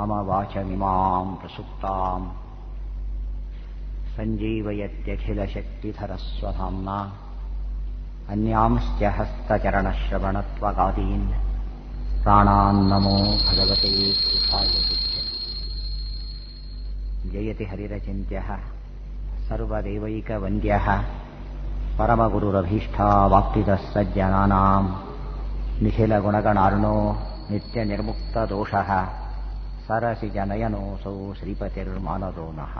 मम वाचमिमां प्रसुप्ताम् सञ्जीवयत्यखिलशक्तिधरस्वधाम्ना अन्यांश्च हस्तचरणश्रवणत्वगादीन् प्राणान्नमो भगवते पुरुषाय तुभ्यम् जयति हरिरचिन्त्यः सर्वदेवैकवन्द्यः परमगुरुरभीष्टावाप्तितः सज्जनानाम् निखिलगुणगणार्णो नित्यनिर्मुक्तदोषः सरसिजनयनोऽसौ श्रीपतिर्मानदो नः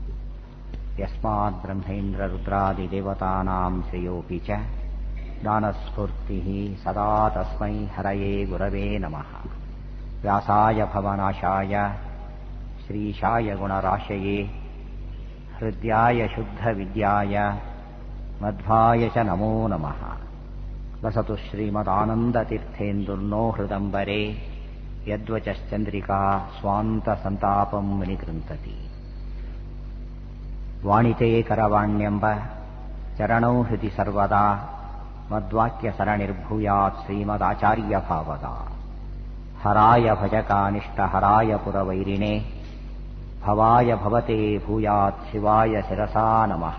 यस्माद्ब्रह्मेन्द्ररुद्रादिदेवतानाम् श्रेयोऽपि च ज्ञानस्फूर्तिः सदा तस्मै हरये गुरवे नमः व्यासाय भवनाशाय श्रीशाय गुणराशये हृद्याय शुद्धविद्याय मध्वाय च नमो नमः वसतु श्रीमदानन्दतीर्थेन्दुर्नो हृदम्बरे यद्वचश्चन्द्रिका स्वान्तसन्तापम् विनिकृन्तति ವಾಣಿತೆ ಕರವಾಣ್ಯಂಬ ಚರಣೌ ಹೃದಿ ಸರ್ವದಾ ಮದ್ವಾಕ್ಯಸರಣಿರ್ಭೂಯಾತ್ ಶ್ರೀಮದಾಚಾರ್ಯ ಭಾವದ ಹರಾಯ ಭಜಕಾನಿಷ್ಠ ಹರಾಯ ಪುರವೈರಿಣೆ ಭವಾಯ ಭವತೆ ಭೂಯಾತ್ ಶಿವಾಯ ಶಿರಸಾ ನಮಃ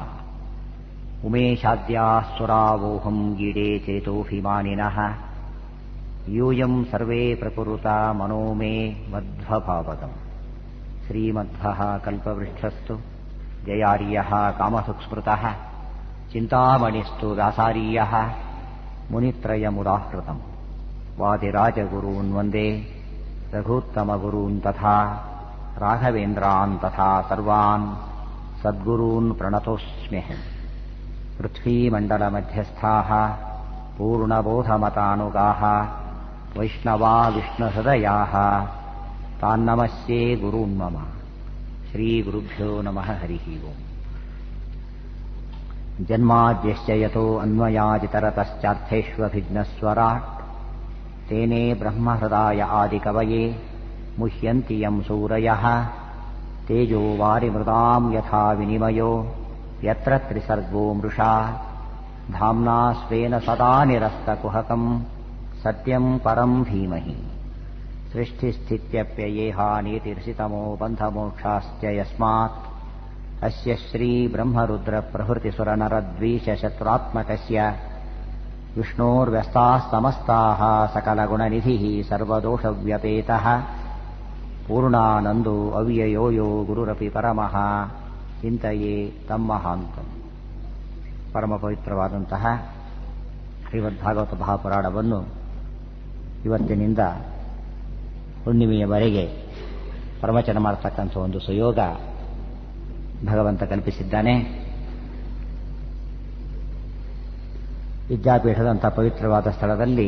ಉಮೇಶಾದ್ಯಾಸುರಾವೋಹಂ ಗೀಡೆ ಚೇತೋಭಿಮಾನಿನಃ ಯೂಯಂ ಸರ್ವೇ ಪ್ರಕುರುತ ಮನೋ ಮೇ ಮಧ್ವಭಾವಗಂ ಶ್ರೀಮಧ್ವಃ ಕಲ್ಪವೃಕ್ಷಸ್ತು ಜಯಾರ್ಯಃ ಕಾಮಸುಕ್ಸ್ಮೃತಃ ಚಿಂತಾಮಣಿಸ್ತು ವ್ಯಾಸಾರೀಯಃ ಮುನಿತ್ರಯಮುದಾಹೃತम् ವಾದಿರಾಜಗುरून् वन्दे रघूत्तमगुरून् तथा राघवेन्द्रान् तथा सर्वान् सद्गुरून् प्रणतोऽस्म्यहम् पृथ्वीमण्डलमध्यस्थाः पूर्णबोधमतानुगाः वैष्णवा विष्णुहृदयाः तान्नमस्ये गुरून् मम श्रीगुरुभ्यो नमः हरिः ओम् जन्माद्यश्च यतो अन्वयाजितरतश्चार्थेष्वभिघ्नस्वराट् तेने ब्रह्महृदाय आदिकवये मुह्यन्ति यम् सूरयः तेजो वारिमृदाम् यथा विनिमयो यत्र त्रिसर्गो मृषा धाम्ना स्वेन सदा निरस्तकुहकम् सत्यम् परम् धीमहि सृष्टिस्थित्यप्ययेहानीतिर्षितमो बन्धमोक्षाश्च यस्मात् अस्य श्रीब्रह्मरुद्रप्रभृतिसुरनरद्वीषशत्रुरात्मकस्य विष्णोर्व्यस्ताः समस्ताः सकलगुणनिधिः सर्वदोषव्यपेतः पूर्णानन्दो अव्ययो यो गुरुरपि परमः ಚಿಂತೆಯೇ ತಮ್ಮ ಮಹಾಂತಂ ಪರಮ ಪವಿತ್ರವಾದಂತಹ ಶ್ರೀಮದ್ಭಾಗವತ ಮಹಾಪುರಾಣವನ್ನು ಇವತ್ತಿನಿಂದ ಹುಣ್ಣಿಮೆಯವರೆಗೆ ಪ್ರವಚನ ಮಾಡತಕ್ಕಂಥ ಒಂದು ಸುಯೋಗ ಭಗವಂತ ಕಲ್ಪಿಸಿದ್ದಾನೆ ವಿದ್ಯಾಪೀಠದಂಥ ಪವಿತ್ರವಾದ ಸ್ಥಳದಲ್ಲಿ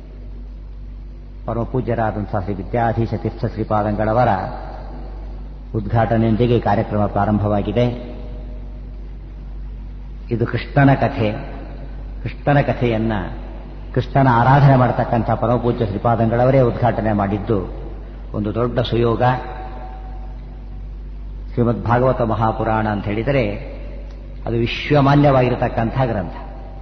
ಪರಮ ಪೂಜ್ಯರಾದಂತಹ ಶ್ರೀ ವಿದ್ಯಾಧೀಶ ತೀರ್ಥ ಶ್ರೀಪಾದಂಗಳವರ ಉದ್ಘಾಟನೆಯೊಂದಿಗೆ ಕಾರ್ಯಕ್ರಮ ಪ್ರಾರಂಭವಾಗಿದೆ ಇದು ಕೃಷ್ಣನ ಕಥೆ ಕೃಷ್ಣನ ಕಥೆಯನ್ನ ಕೃಷ್ಣನ ಆರಾಧನೆ ಮಾಡತಕ್ಕಂಥ ಪರಮಪೂಜ್ಯ ಶ್ರೀಪಾದಂಗಳವರೇ ಉದ್ಘಾಟನೆ ಮಾಡಿದ್ದು ಒಂದು ದೊಡ್ಡ ಸುಯೋಗ ಶ್ರೀಮದ್ ಭಾಗವತ ಮಹಾಪುರಾಣ ಅಂತ ಹೇಳಿದರೆ ಅದು ವಿಶ್ವಮಾನ್ಯವಾಗಿರತಕ್ಕಂಥ ಗ್ರಂಥ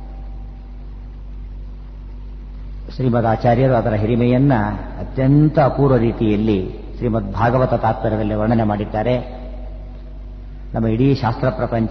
ಶ್ರೀಮದ್ ಆಚಾರ್ಯರು ಅದರ ಹಿರಿಮೆಯನ್ನ ಅತ್ಯಂತ ಅಪೂರ್ವ ರೀತಿಯಲ್ಲಿ ಶ್ರೀಮದ್ ಭಾಗವತ ತಾತ್ಪರ್ಯದಲ್ಲಿ ವರ್ಣನೆ ಮಾಡಿದ್ದಾರೆ ನಮ್ಮ ಇಡೀ ಶಾಸ್ತ್ರ ಪ್ರಪಂಚ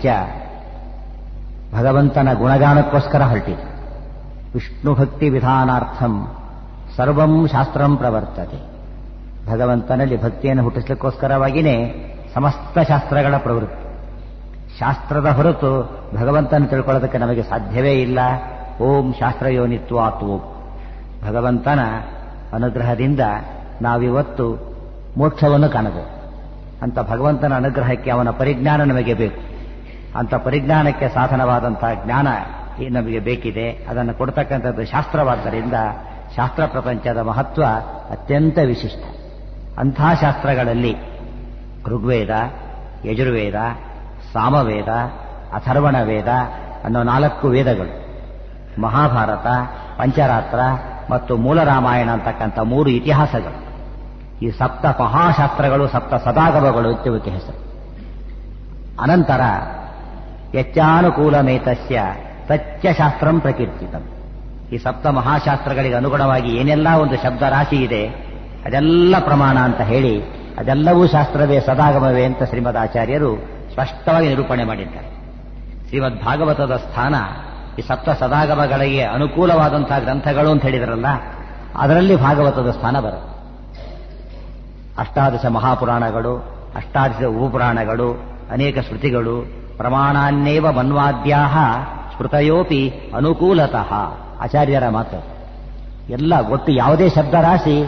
ಭಗವಂತನ ಗುಣಗಾನಕ್ಕೋಸ್ಕರ ಹೊರಟಿದೆ ವಿಷ್ಣು ಭಕ್ತಿ ವಿಧಾನಾರ್ಥಂ ಸರ್ವಂ ಶಾಸ್ತ್ರಂ ಪ್ರವರ್ತತೆ ಭಗವಂತನಲ್ಲಿ ಭಕ್ತಿಯನ್ನು ಹುಟ್ಟಿಸ್ಲಿಕ್ಕೋಸ್ಕರವಾಗಿಯೇ ಸಮಸ್ತ ಶಾಸ್ತ್ರಗಳ ಪ್ರವೃತ್ತಿ ಶಾಸ್ತ್ರದ ಹೊರತು ಭಗವಂತನ ತಿಳ್ಕೊಳ್ಳೋದಕ್ಕೆ ನಮಗೆ ಸಾಧ್ಯವೇ ಇಲ್ಲ ಓಂ ಶಾಸ್ತ್ರಯೋನಿತ್ವಾತ್ ಓಂ ಭಗವಂತನ ಅನುಗ್ರಹದಿಂದ ನಾವಿವತ್ತು ಮೋಕ್ಷವನ್ನು ಕಾಣಬಹುದು ಅಂತ ಭಗವಂತನ ಅನುಗ್ರಹಕ್ಕೆ ಅವನ ಪರಿಜ್ಞಾನ ನಮಗೆ ಬೇಕು ಅಂತ ಪರಿಜ್ಞಾನಕ್ಕೆ ಸಾಧನವಾದಂತಹ ಜ್ಞಾನ ನಮಗೆ ಬೇಕಿದೆ ಅದನ್ನು ಕೊಡ್ತಕ್ಕಂಥದ್ದು ಶಾಸ್ತ್ರವಾದ್ದರಿಂದ ಶಾಸ್ತ್ರ ಪ್ರಪಂಚದ ಮಹತ್ವ ಅತ್ಯಂತ ವಿಶಿಷ್ಟ ಅಂಥ ಶಾಸ್ತ್ರಗಳಲ್ಲಿ ಋಗ್ವೇದ ಯಜುರ್ವೇದ ಸಾಮವೇದ ಅಥರ್ವಣ ವೇದ ಅನ್ನೋ ನಾಲ್ಕು ವೇದಗಳು ಮಹಾಭಾರತ ಪಂಚರಾತ್ರ ಮತ್ತು ಮೂಲ ರಾಮಾಯಣ ಅಂತಕ್ಕಂಥ ಮೂರು ಇತಿಹಾಸಗಳು ಈ ಸಪ್ತ ಮಹಾಶಾಸ್ತ್ರಗಳು ಸಪ್ತ ಸದಾಗಮಗಳು ಇತ್ಯವಕ್ಕೆ ಹೆಸರು ಅನಂತರ ಯಚ್ಚಾನುಕೂಲಮೇತಸ್ಯ ತಚ್ಚ ಶಾಸ್ತ್ರಂ ಪ್ರಕೀರ್ತಿತಂ ಈ ಸಪ್ತ ಮಹಾಶಾಸ್ತ್ರಗಳಿಗೆ ಅನುಗುಣವಾಗಿ ಏನೆಲ್ಲ ಒಂದು ಶಬ್ದ ರಾಶಿ ಇದೆ ಅದೆಲ್ಲ ಪ್ರಮಾಣ ಅಂತ ಹೇಳಿ ಅದೆಲ್ಲವೂ ಶಾಸ್ತ್ರವೇ ಸದಾಗಮವೇ ಅಂತ ಶ್ರೀಮದ್ ಆಚಾರ್ಯರು ಸ್ಪಷ್ಟವಾಗಿ ನಿರೂಪಣೆ ಮಾಡಿದ್ದಾರೆ ಶ್ರೀಮದ್ ಭಾಗವತದ ಸ್ಥಾನ ಈ ಸಪ್ತ ಸದಾಗಮಗಳಿಗೆ ಅನುಕೂಲವಾದಂತಹ ಗ್ರಂಥಗಳು ಅಂತ ಹೇಳಿದ್ರಲ್ಲ ಅದರಲ್ಲಿ ಭಾಗವತದ ಸ್ಥಾನ ಬರುತ್ತೆ ಅಷ್ಟಾದಶ ಮಹಾಪುರಾಣಗಳು ಅಷ್ಟಾದಶ ಉಪಪುರಾಣಗಳು ಅನೇಕ ಶ್ರುತಿಗಳು ಪ್ರಮಾಣಾನ್ನೇವ ಮನ್ವಾದ್ಯಾ ಸ್ಮೃತಯೋಪಿ ಅನುಕೂಲತಃ ಆಚಾರ್ಯರ ಮಾತು ಎಲ್ಲ ಒಟ್ಟು ಯಾವುದೇ ಶಬ್ದರಾಶಿ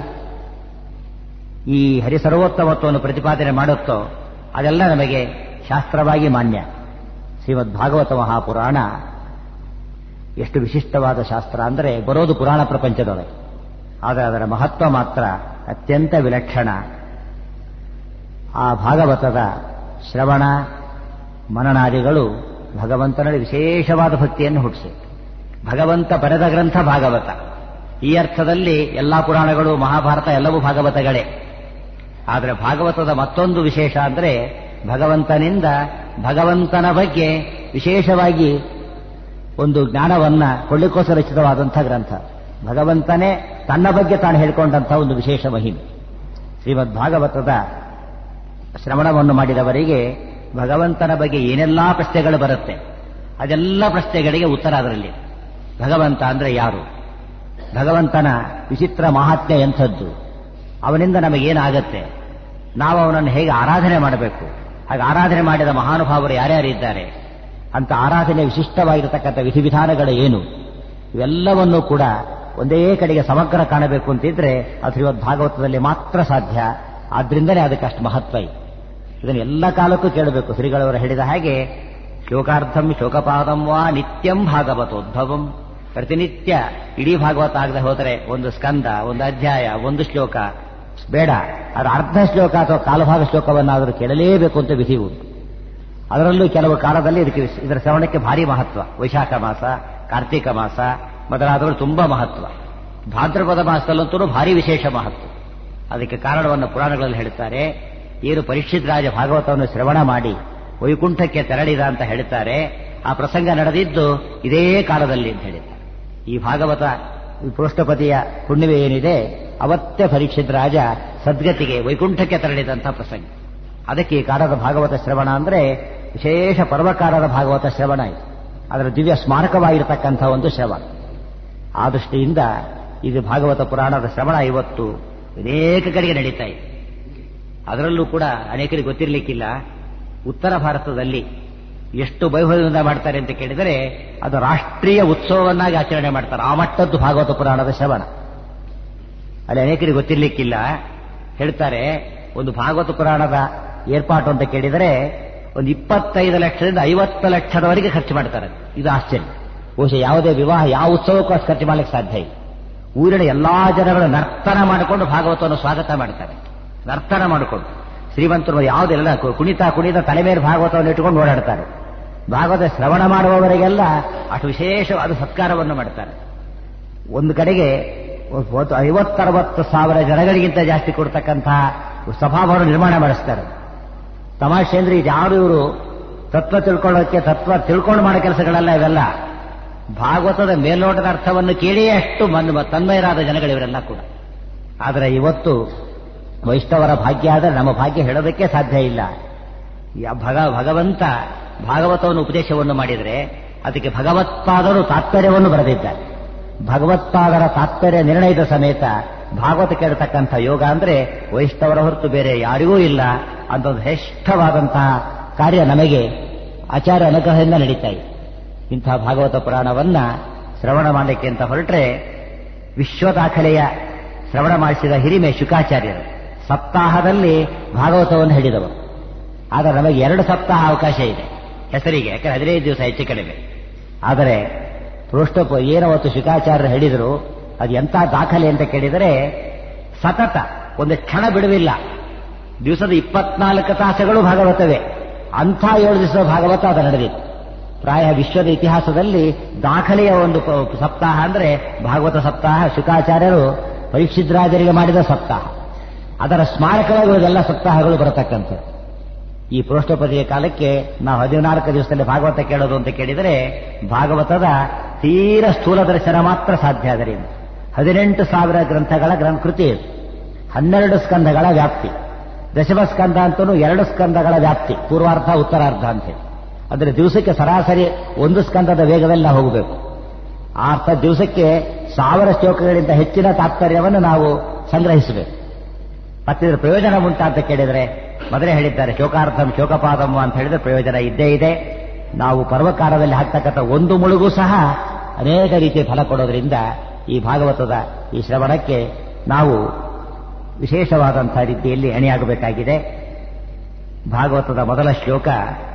ಈ ಹರಿಸರ್ವೋತ್ತಮತ್ವವನ್ನು ಪ್ರತಿಪಾದನೆ ಮಾಡುತ್ತೋ ಅದೆಲ್ಲ ನಮಗೆ ಶಾಸ್ತ್ರವಾಗಿ ಮಾನ್ಯ ಶ್ರೀಮದ್ ಭಾಗವತ ಮಹಾಪುರಾಣ ಎಷ್ಟು ವಿಶಿಷ್ಟವಾದ ಶಾಸ್ತ್ರ ಅಂದರೆ ಬರೋದು ಪುರಾಣ ಪ್ರಪಂಚದೊಳಗೆ ಆದರೆ ಅದರ ಮಹತ್ವ ಮಾತ್ರ ಅತ್ಯಂತ ವಿಲಕ್ಷಣ ಆ ಭಾಗವತದ ಶ್ರವಣ ಮನನಾದಿಗಳು ಭಗವಂತನಲ್ಲಿ ವಿಶೇಷವಾದ ಭಕ್ತಿಯನ್ನು ಹುಟ್ಟಿಸಿ ಭಗವಂತ ಬರೆದ ಗ್ರಂಥ ಭಾಗವತ ಈ ಅರ್ಥದಲ್ಲಿ ಎಲ್ಲಾ ಪುರಾಣಗಳು ಮಹಾಭಾರತ ಎಲ್ಲವೂ ಭಾಗವತಗಳೇ ಆದರೆ ಭಾಗವತದ ಮತ್ತೊಂದು ವಿಶೇಷ ಅಂದರೆ ಭಗವಂತನಿಂದ ಭಗವಂತನ ಬಗ್ಗೆ ವಿಶೇಷವಾಗಿ ಒಂದು ಜ್ಞಾನವನ್ನ ಕೊಳ್ಳಿಕ್ಕೋಸ್ಕರ ರಚಿತವಾದಂಥ ಗ್ರಂಥ ಭಗವಂತನೇ ತನ್ನ ಬಗ್ಗೆ ತಾನು ಹೇಳಿಕೊಂಡಂಥ ಒಂದು ವಿಶೇಷ ಮಹಿಮೆ ಶ್ರೀಮದ್ ಭಾಗವತದ ಶ್ರವಣವನ್ನು ಮಾಡಿದವರಿಗೆ ಭಗವಂತನ ಬಗ್ಗೆ ಏನೆಲ್ಲಾ ಪ್ರಶ್ನೆಗಳು ಬರುತ್ತೆ ಅದೆಲ್ಲ ಪ್ರಶ್ನೆಗಳಿಗೆ ಉತ್ತರ ಅದರಲ್ಲಿ ಭಗವಂತ ಅಂದ್ರೆ ಯಾರು ಭಗವಂತನ ವಿಚಿತ್ರ ಮಹಾತ್ಮ್ಯ ಎಂಥದ್ದು ಅವನಿಂದ ನಮಗೇನಾಗತ್ತೆ ನಾವು ಅವನನ್ನು ಹೇಗೆ ಆರಾಧನೆ ಮಾಡಬೇಕು ಹಾಗೆ ಆರಾಧನೆ ಮಾಡಿದ ಮಹಾನುಭಾವರು ಯಾರ್ಯಾರಿದ್ದಾರೆ ಅಂತ ಆರಾಧನೆ ವಿಶಿಷ್ಟವಾಗಿರತಕ್ಕಂಥ ವಿಧಿವಿಧಾನಗಳು ಏನು ಇವೆಲ್ಲವನ್ನೂ ಕೂಡ ಒಂದೇ ಕಡೆಗೆ ಸಮಗ್ರ ಕಾಣಬೇಕು ಅಂತಿದ್ರೆ ಅದು ಶ್ರೀಮದ್ ಭಾಗವತದಲ್ಲಿ ಮಾತ್ರ ಸಾಧ್ಯ ಆದ್ರಿಂದಲೇ ಅದಕ್ಕೆ ಅಷ್ಟು ಮಹತ್ವ ಇದೆ ಇದನ್ನು ಎಲ್ಲ ಕಾಲಕ್ಕೂ ಕೇಳಬೇಕು ಶ್ರೀಗಳವರು ಹೇಳಿದ ಹಾಗೆ ಶ್ಲೋಕಾರ್ಥಂ ಶೋಕಪಾದಂ ವಾ ನಿತ್ಯಂ ಭಾಗವತೋದ್ಭವಂ ಪ್ರತಿನಿತ್ಯ ಇಡೀ ಭಾಗವತ ಆಗದೆ ಹೋದರೆ ಒಂದು ಸ್ಕಂದ ಒಂದು ಅಧ್ಯಾಯ ಒಂದು ಶ್ಲೋಕ ಬೇಡ ಅದರ ಅರ್ಧ ಶ್ಲೋಕ ಅಥವಾ ಕಾಲಭಾಗ ಶ್ಲೋಕವನ್ನಾದರೂ ಕೇಳಲೇಬೇಕು ಅಂತ ವಿಧಿ ಉಂಟು ಅದರಲ್ಲೂ ಕೆಲವು ಕಾಲದಲ್ಲಿ ಇದಕ್ಕೆ ಇದರ ಶ್ರವಣಕ್ಕೆ ಭಾರಿ ಮಹತ್ವ ವೈಶಾಖ ಮಾಸ ಕಾರ್ತಿಕ ಮಾಸ ಮೊದಲಾದವರು ತುಂಬಾ ಮಹತ್ವ ಭಾದ್ರಪದ ಮಾಸದಲ್ಲಂತೂ ಭಾರಿ ವಿಶೇಷ ಮಹತ್ವ ಅದಕ್ಕೆ ಕಾರಣವನ್ನು ಪುರಾಣಗಳಲ್ಲಿ ಹೇಳುತ್ತಾರೆ ಏನು ಪರೀಕ್ಷಿತ್ ರಾಜ ಭಾಗವತವನ್ನು ಶ್ರವಣ ಮಾಡಿ ವೈಕುಂಠಕ್ಕೆ ತೆರಳಿದ ಅಂತ ಹೇಳ್ತಾರೆ ಆ ಪ್ರಸಂಗ ನಡೆದಿದ್ದು ಇದೇ ಕಾಲದಲ್ಲಿ ಅಂತ ಹೇಳಿದ್ದಾರೆ ಈ ಭಾಗವತ ಈ ಪೃಷ್ಠಪತಿಯ ಹುಣ್ಣಿಮೆ ಏನಿದೆ ಅವತ್ತೇ ಪರೀಕ್ಷಿತ್ ರಾಜ ಸದ್ಗತಿಗೆ ವೈಕುಂಠಕ್ಕೆ ತೆರಳಿದಂಥ ಪ್ರಸಂಗ ಅದಕ್ಕೆ ಈ ಕಾಲದ ಭಾಗವತ ಶ್ರವಣ ಅಂದ್ರೆ ವಿಶೇಷ ಪರ್ವಕಾಲದ ಭಾಗವತ ಶ್ರವಣ ಇದು ಅದರ ದಿವ್ಯ ಸ್ಮಾರಕವಾಗಿರತಕ್ಕಂಥ ಒಂದು ಶ್ರವಣ ಆ ದೃಷ್ಟಿಯಿಂದ ಇದು ಭಾಗವತ ಪುರಾಣದ ಶ್ರವಣ ಇವತ್ತು ಅನೇಕ ಕಡೆಗೆ ನಡೀತಾ ಇದೆ ಅದರಲ್ಲೂ ಕೂಡ ಅನೇಕರಿಗೆ ಗೊತ್ತಿರಲಿಕ್ಕಿಲ್ಲ ಉತ್ತರ ಭಾರತದಲ್ಲಿ ಎಷ್ಟು ವೈಭವದಿಂದ ಮಾಡ್ತಾರೆ ಅಂತ ಕೇಳಿದರೆ ಅದು ರಾಷ್ಟ್ರೀಯ ಉತ್ಸವವನ್ನಾಗಿ ಆಚರಣೆ ಮಾಡ್ತಾರೆ ಆ ಮಟ್ಟದ್ದು ಭಾಗವತ ಪುರಾಣದ ಶ್ರವಣ ಅಲ್ಲಿ ಅನೇಕರಿಗೆ ಗೊತ್ತಿರಲಿಕ್ಕಿಲ್ಲ ಹೇಳ್ತಾರೆ ಒಂದು ಭಾಗವತ ಪುರಾಣದ ಏರ್ಪಾಟು ಅಂತ ಕೇಳಿದರೆ ಒಂದು ಇಪ್ಪತ್ತೈದು ಲಕ್ಷದಿಂದ ಐವತ್ತು ಲಕ್ಷದವರೆಗೆ ಖರ್ಚು ಮಾಡ್ತಾರೆ ಇದು ಆಶ್ಚರ್ಯ ಬಹುಶಃ ಯಾವುದೇ ವಿವಾಹ ಯಾವ ಉತ್ಸವಕ್ಕೂ ಅಷ್ಟು ಖರ್ಚು ಮಾಡಲಿಕ್ಕೆ ಸಾಧ್ಯ ಇಲ್ಲ ಊರಿನ ಎಲ್ಲಾ ಜನಗಳು ನರ್ತನ ಮಾಡಿಕೊಂಡು ಭಾಗವತವನ್ನು ಸ್ವಾಗತ ಮಾಡ್ತಾರೆ ನರ್ತನ ಮಾಡಿಕೊಂಡು ಶ್ರೀಮಂತರು ಯಾವುದೆಲ್ಲ ಕುಣಿತ ಕುಣಿತ ತಲೆ ಮೇಲೆ ಭಾಗವತವನ್ನು ಇಟ್ಟುಕೊಂಡು ಓಡಾಡ್ತಾರೆ ಭಾಗವತ ಶ್ರವಣ ಮಾಡುವವರಿಗೆಲ್ಲ ಅಷ್ಟು ವಿಶೇಷವಾದ ಸತ್ಕಾರವನ್ನು ಮಾಡ್ತಾರೆ ಒಂದು ಕಡೆಗೆ ಐವತ್ತರವತ್ತು ಸಾವಿರ ಜನಗಳಿಗಿಂತ ಜಾಸ್ತಿ ಕೊಡ್ತಕ್ಕಂತಹ ಸಭಾಭವನ ನಿರ್ಮಾಣ ಮಾಡಿಸ್ತಾರೆ ತಮಾಷೆ ಅಂದ್ರೆ ಯಾರು ಇವರು ತತ್ವ ತಿಳ್ಕೊಳ್ಳೋಕೆ ತತ್ವ ತಿಳ್ಕೊಂಡು ಮಾಡೋ ಕೆಲಸಗಳೆಲ್ಲ ಇವೆಲ್ಲ ಭಾಗವತದ ಮೇಲ್ನೋಟದ ಅರ್ಥವನ್ನು ಕೇಳಿಯೇ ಅಷ್ಟು ಮನ್ ತನ್ಮಯರಾದ ಜನಗಳು ಇವರೆಲ್ಲ ಕೂಡ ಆದರೆ ಇವತ್ತು ವೈಷ್ಣವರ ಭಾಗ್ಯ ಆದರೆ ನಮ್ಮ ಭಾಗ್ಯ ಹೇಳೋದಕ್ಕೆ ಸಾಧ್ಯ ಇಲ್ಲ ಭಗ ಭಗವಂತ ಭಾಗವತವನ್ನು ಉಪದೇಶವನ್ನು ಮಾಡಿದರೆ ಅದಕ್ಕೆ ಭಗವತ್ಪಾದರು ತಾತ್ಪರ್ಯವನ್ನು ಬರೆದಿದ್ದಾರೆ ಭಗವತ್ಪಾದರ ತಾತ್ಪರ್ಯ ನಿರ್ಣಯದ ಸಮೇತ ಭಾಗವತ ಕೇಳತಕ್ಕಂಥ ಯೋಗ ಅಂದ್ರೆ ವೈಷ್ಣವರ ಹೊರತು ಬೇರೆ ಯಾರಿಗೂ ಇಲ್ಲ ಅಂತ ಒಂದು ಶ್ರೇಷ್ಠವಾದಂತಹ ಕಾರ್ಯ ನಮಗೆ ಆಚಾರ್ಯ ಅನುಗ್ರಹದಿಂದ ನಡೀತಾ ಇದೆ ಇಂತಹ ಭಾಗವತ ಪುರಾಣವನ್ನ ಶ್ರವಣ ಮಾಡಲಿಕ್ಕೆ ಅಂತ ಹೊರಟ್ರೆ ವಿಶ್ವ ದಾಖಲೆಯ ಶ್ರವಣ ಮಾಡಿಸಿದ ಹಿರಿಮೆ ಶುಕಾಚಾರ್ಯರು ಸಪ್ತಾಹದಲ್ಲಿ ಭಾಗವತವನ್ನು ಹೇಳಿದವರು ಆದರೆ ನಮಗೆ ಎರಡು ಸಪ್ತಾಹ ಅವಕಾಶ ಇದೆ ಹೆಸರಿಗೆ ಯಾಕಂದ್ರೆ ಹದಿನೈದು ದಿವಸ ಹೆಚ್ಚು ಕಡಿಮೆ ಆದರೆ ಪೃಷ್ಠಪ ಏನವತ್ತು ಶುಕಾಚಾರ್ಯರು ಹೇಳಿದರು ಅದು ಎಂಥ ದಾಖಲೆ ಅಂತ ಕೇಳಿದರೆ ಸತತ ಒಂದು ಕ್ಷಣ ಬಿಡುವಿಲ್ಲ ದಿವಸದ ಇಪ್ಪತ್ನಾಲ್ಕು ತಾಸುಗಳು ಭಾಗವತವೇ ಅಂಥ ಏಳು ದಿವಸದ ಭಾಗವತ ಅದು ನಡೆದಿತ್ತು ಪ್ರಾಯ ವಿಶ್ವದ ಇತಿಹಾಸದಲ್ಲಿ ದಾಖಲೆಯ ಒಂದು ಸಪ್ತಾಹ ಅಂದ್ರೆ ಭಾಗವತ ಸಪ್ತಾಹ ಶುಕಾಚಾರ್ಯರು ಪರೀಕ್ಷಿದ್ರಾಜರಿಗೆ ಮಾಡಿದ ಸಪ್ತಾಹ ಅದರ ಸ್ಮಾರಕವಾಗಿ ಉಳಿದೆಲ್ಲ ಸಪ್ತಾಹಗಳು ಬರತಕ್ಕಂಥದ್ದು ಈ ಪೃಷ್ಠಪತಿಯ ಕಾಲಕ್ಕೆ ನಾವು ಹದಿನಾಲ್ಕು ದಿವಸದಲ್ಲಿ ಭಾಗವತ ಕೇಳೋದು ಅಂತ ಕೇಳಿದರೆ ಭಾಗವತದ ತೀರ ಸ್ಥೂಲ ದರ್ಶನ ಮಾತ್ರ ಸಾಧ್ಯ ಅದರಿಂದ ಹದಿನೆಂಟು ಸಾವಿರ ಗ್ರಂಥಗಳ ಗ್ರಂಥ ಕೃತಿ ಇದು ಹನ್ನೆರಡು ಸ್ಕಂಧಗಳ ವ್ಯಾಪ್ತಿ ದಶಮ ಸ್ಕಂದ ಅಂತೂ ಎರಡು ಸ್ಕಂದಗಳ ವ್ಯಾಪ್ತಿ ಪೂರ್ವಾರ್ಧ ಉತ್ತರಾರ್ಧ ಅಂತೇಳಿ ಅಂದರೆ ದಿವಸಕ್ಕೆ ಸರಾಸರಿ ಒಂದು ಸ್ಕಂದದ ವೇಗದಲ್ಲಿ ನಾವು ಹೋಗಬೇಕು ಆ ಅರ್ಥ ದಿವಸಕ್ಕೆ ಸಾವಿರ ಶ್ಲೋಕಗಳಿಂದ ಹೆಚ್ಚಿನ ತಾತ್ಪರ್ಯವನ್ನು ನಾವು ಸಂಗ್ರಹಿಸಬೇಕು ಮತ್ತಿದ್ರ ಪ್ರಯೋಜನ ಉಂಟಾ ಅಂತ ಕೇಳಿದರೆ ಮೊದಲೇ ಹೇಳಿದ್ದಾರೆ ಶೋಕಾರ್ಥಂ ಶೋಕಪಾದಂ ಅಂತ ಹೇಳಿದ್ರೆ ಪ್ರಯೋಜನ ಇದ್ದೇ ಇದೆ ನಾವು ಪರ್ವಕಾಲದಲ್ಲಿ ಹಾಕ್ತಕ್ಕಂಥ ಒಂದು ಮುಳುಗು ಸಹ ಅನೇಕ ರೀತಿಯ ಫಲ ಕೊಡೋದ್ರಿಂದ ಈ ಭಾಗವತದ ಈ ಶ್ರವಣಕ್ಕೆ ನಾವು ವಿಶೇಷವಾದಂತಹ ರೀತಿಯಲ್ಲಿ ಅಣಿಯಾಗಬೇಕಾಗಿದೆ ಭಾಗವತದ ಮೊದಲ ಶ್ಲೋಕ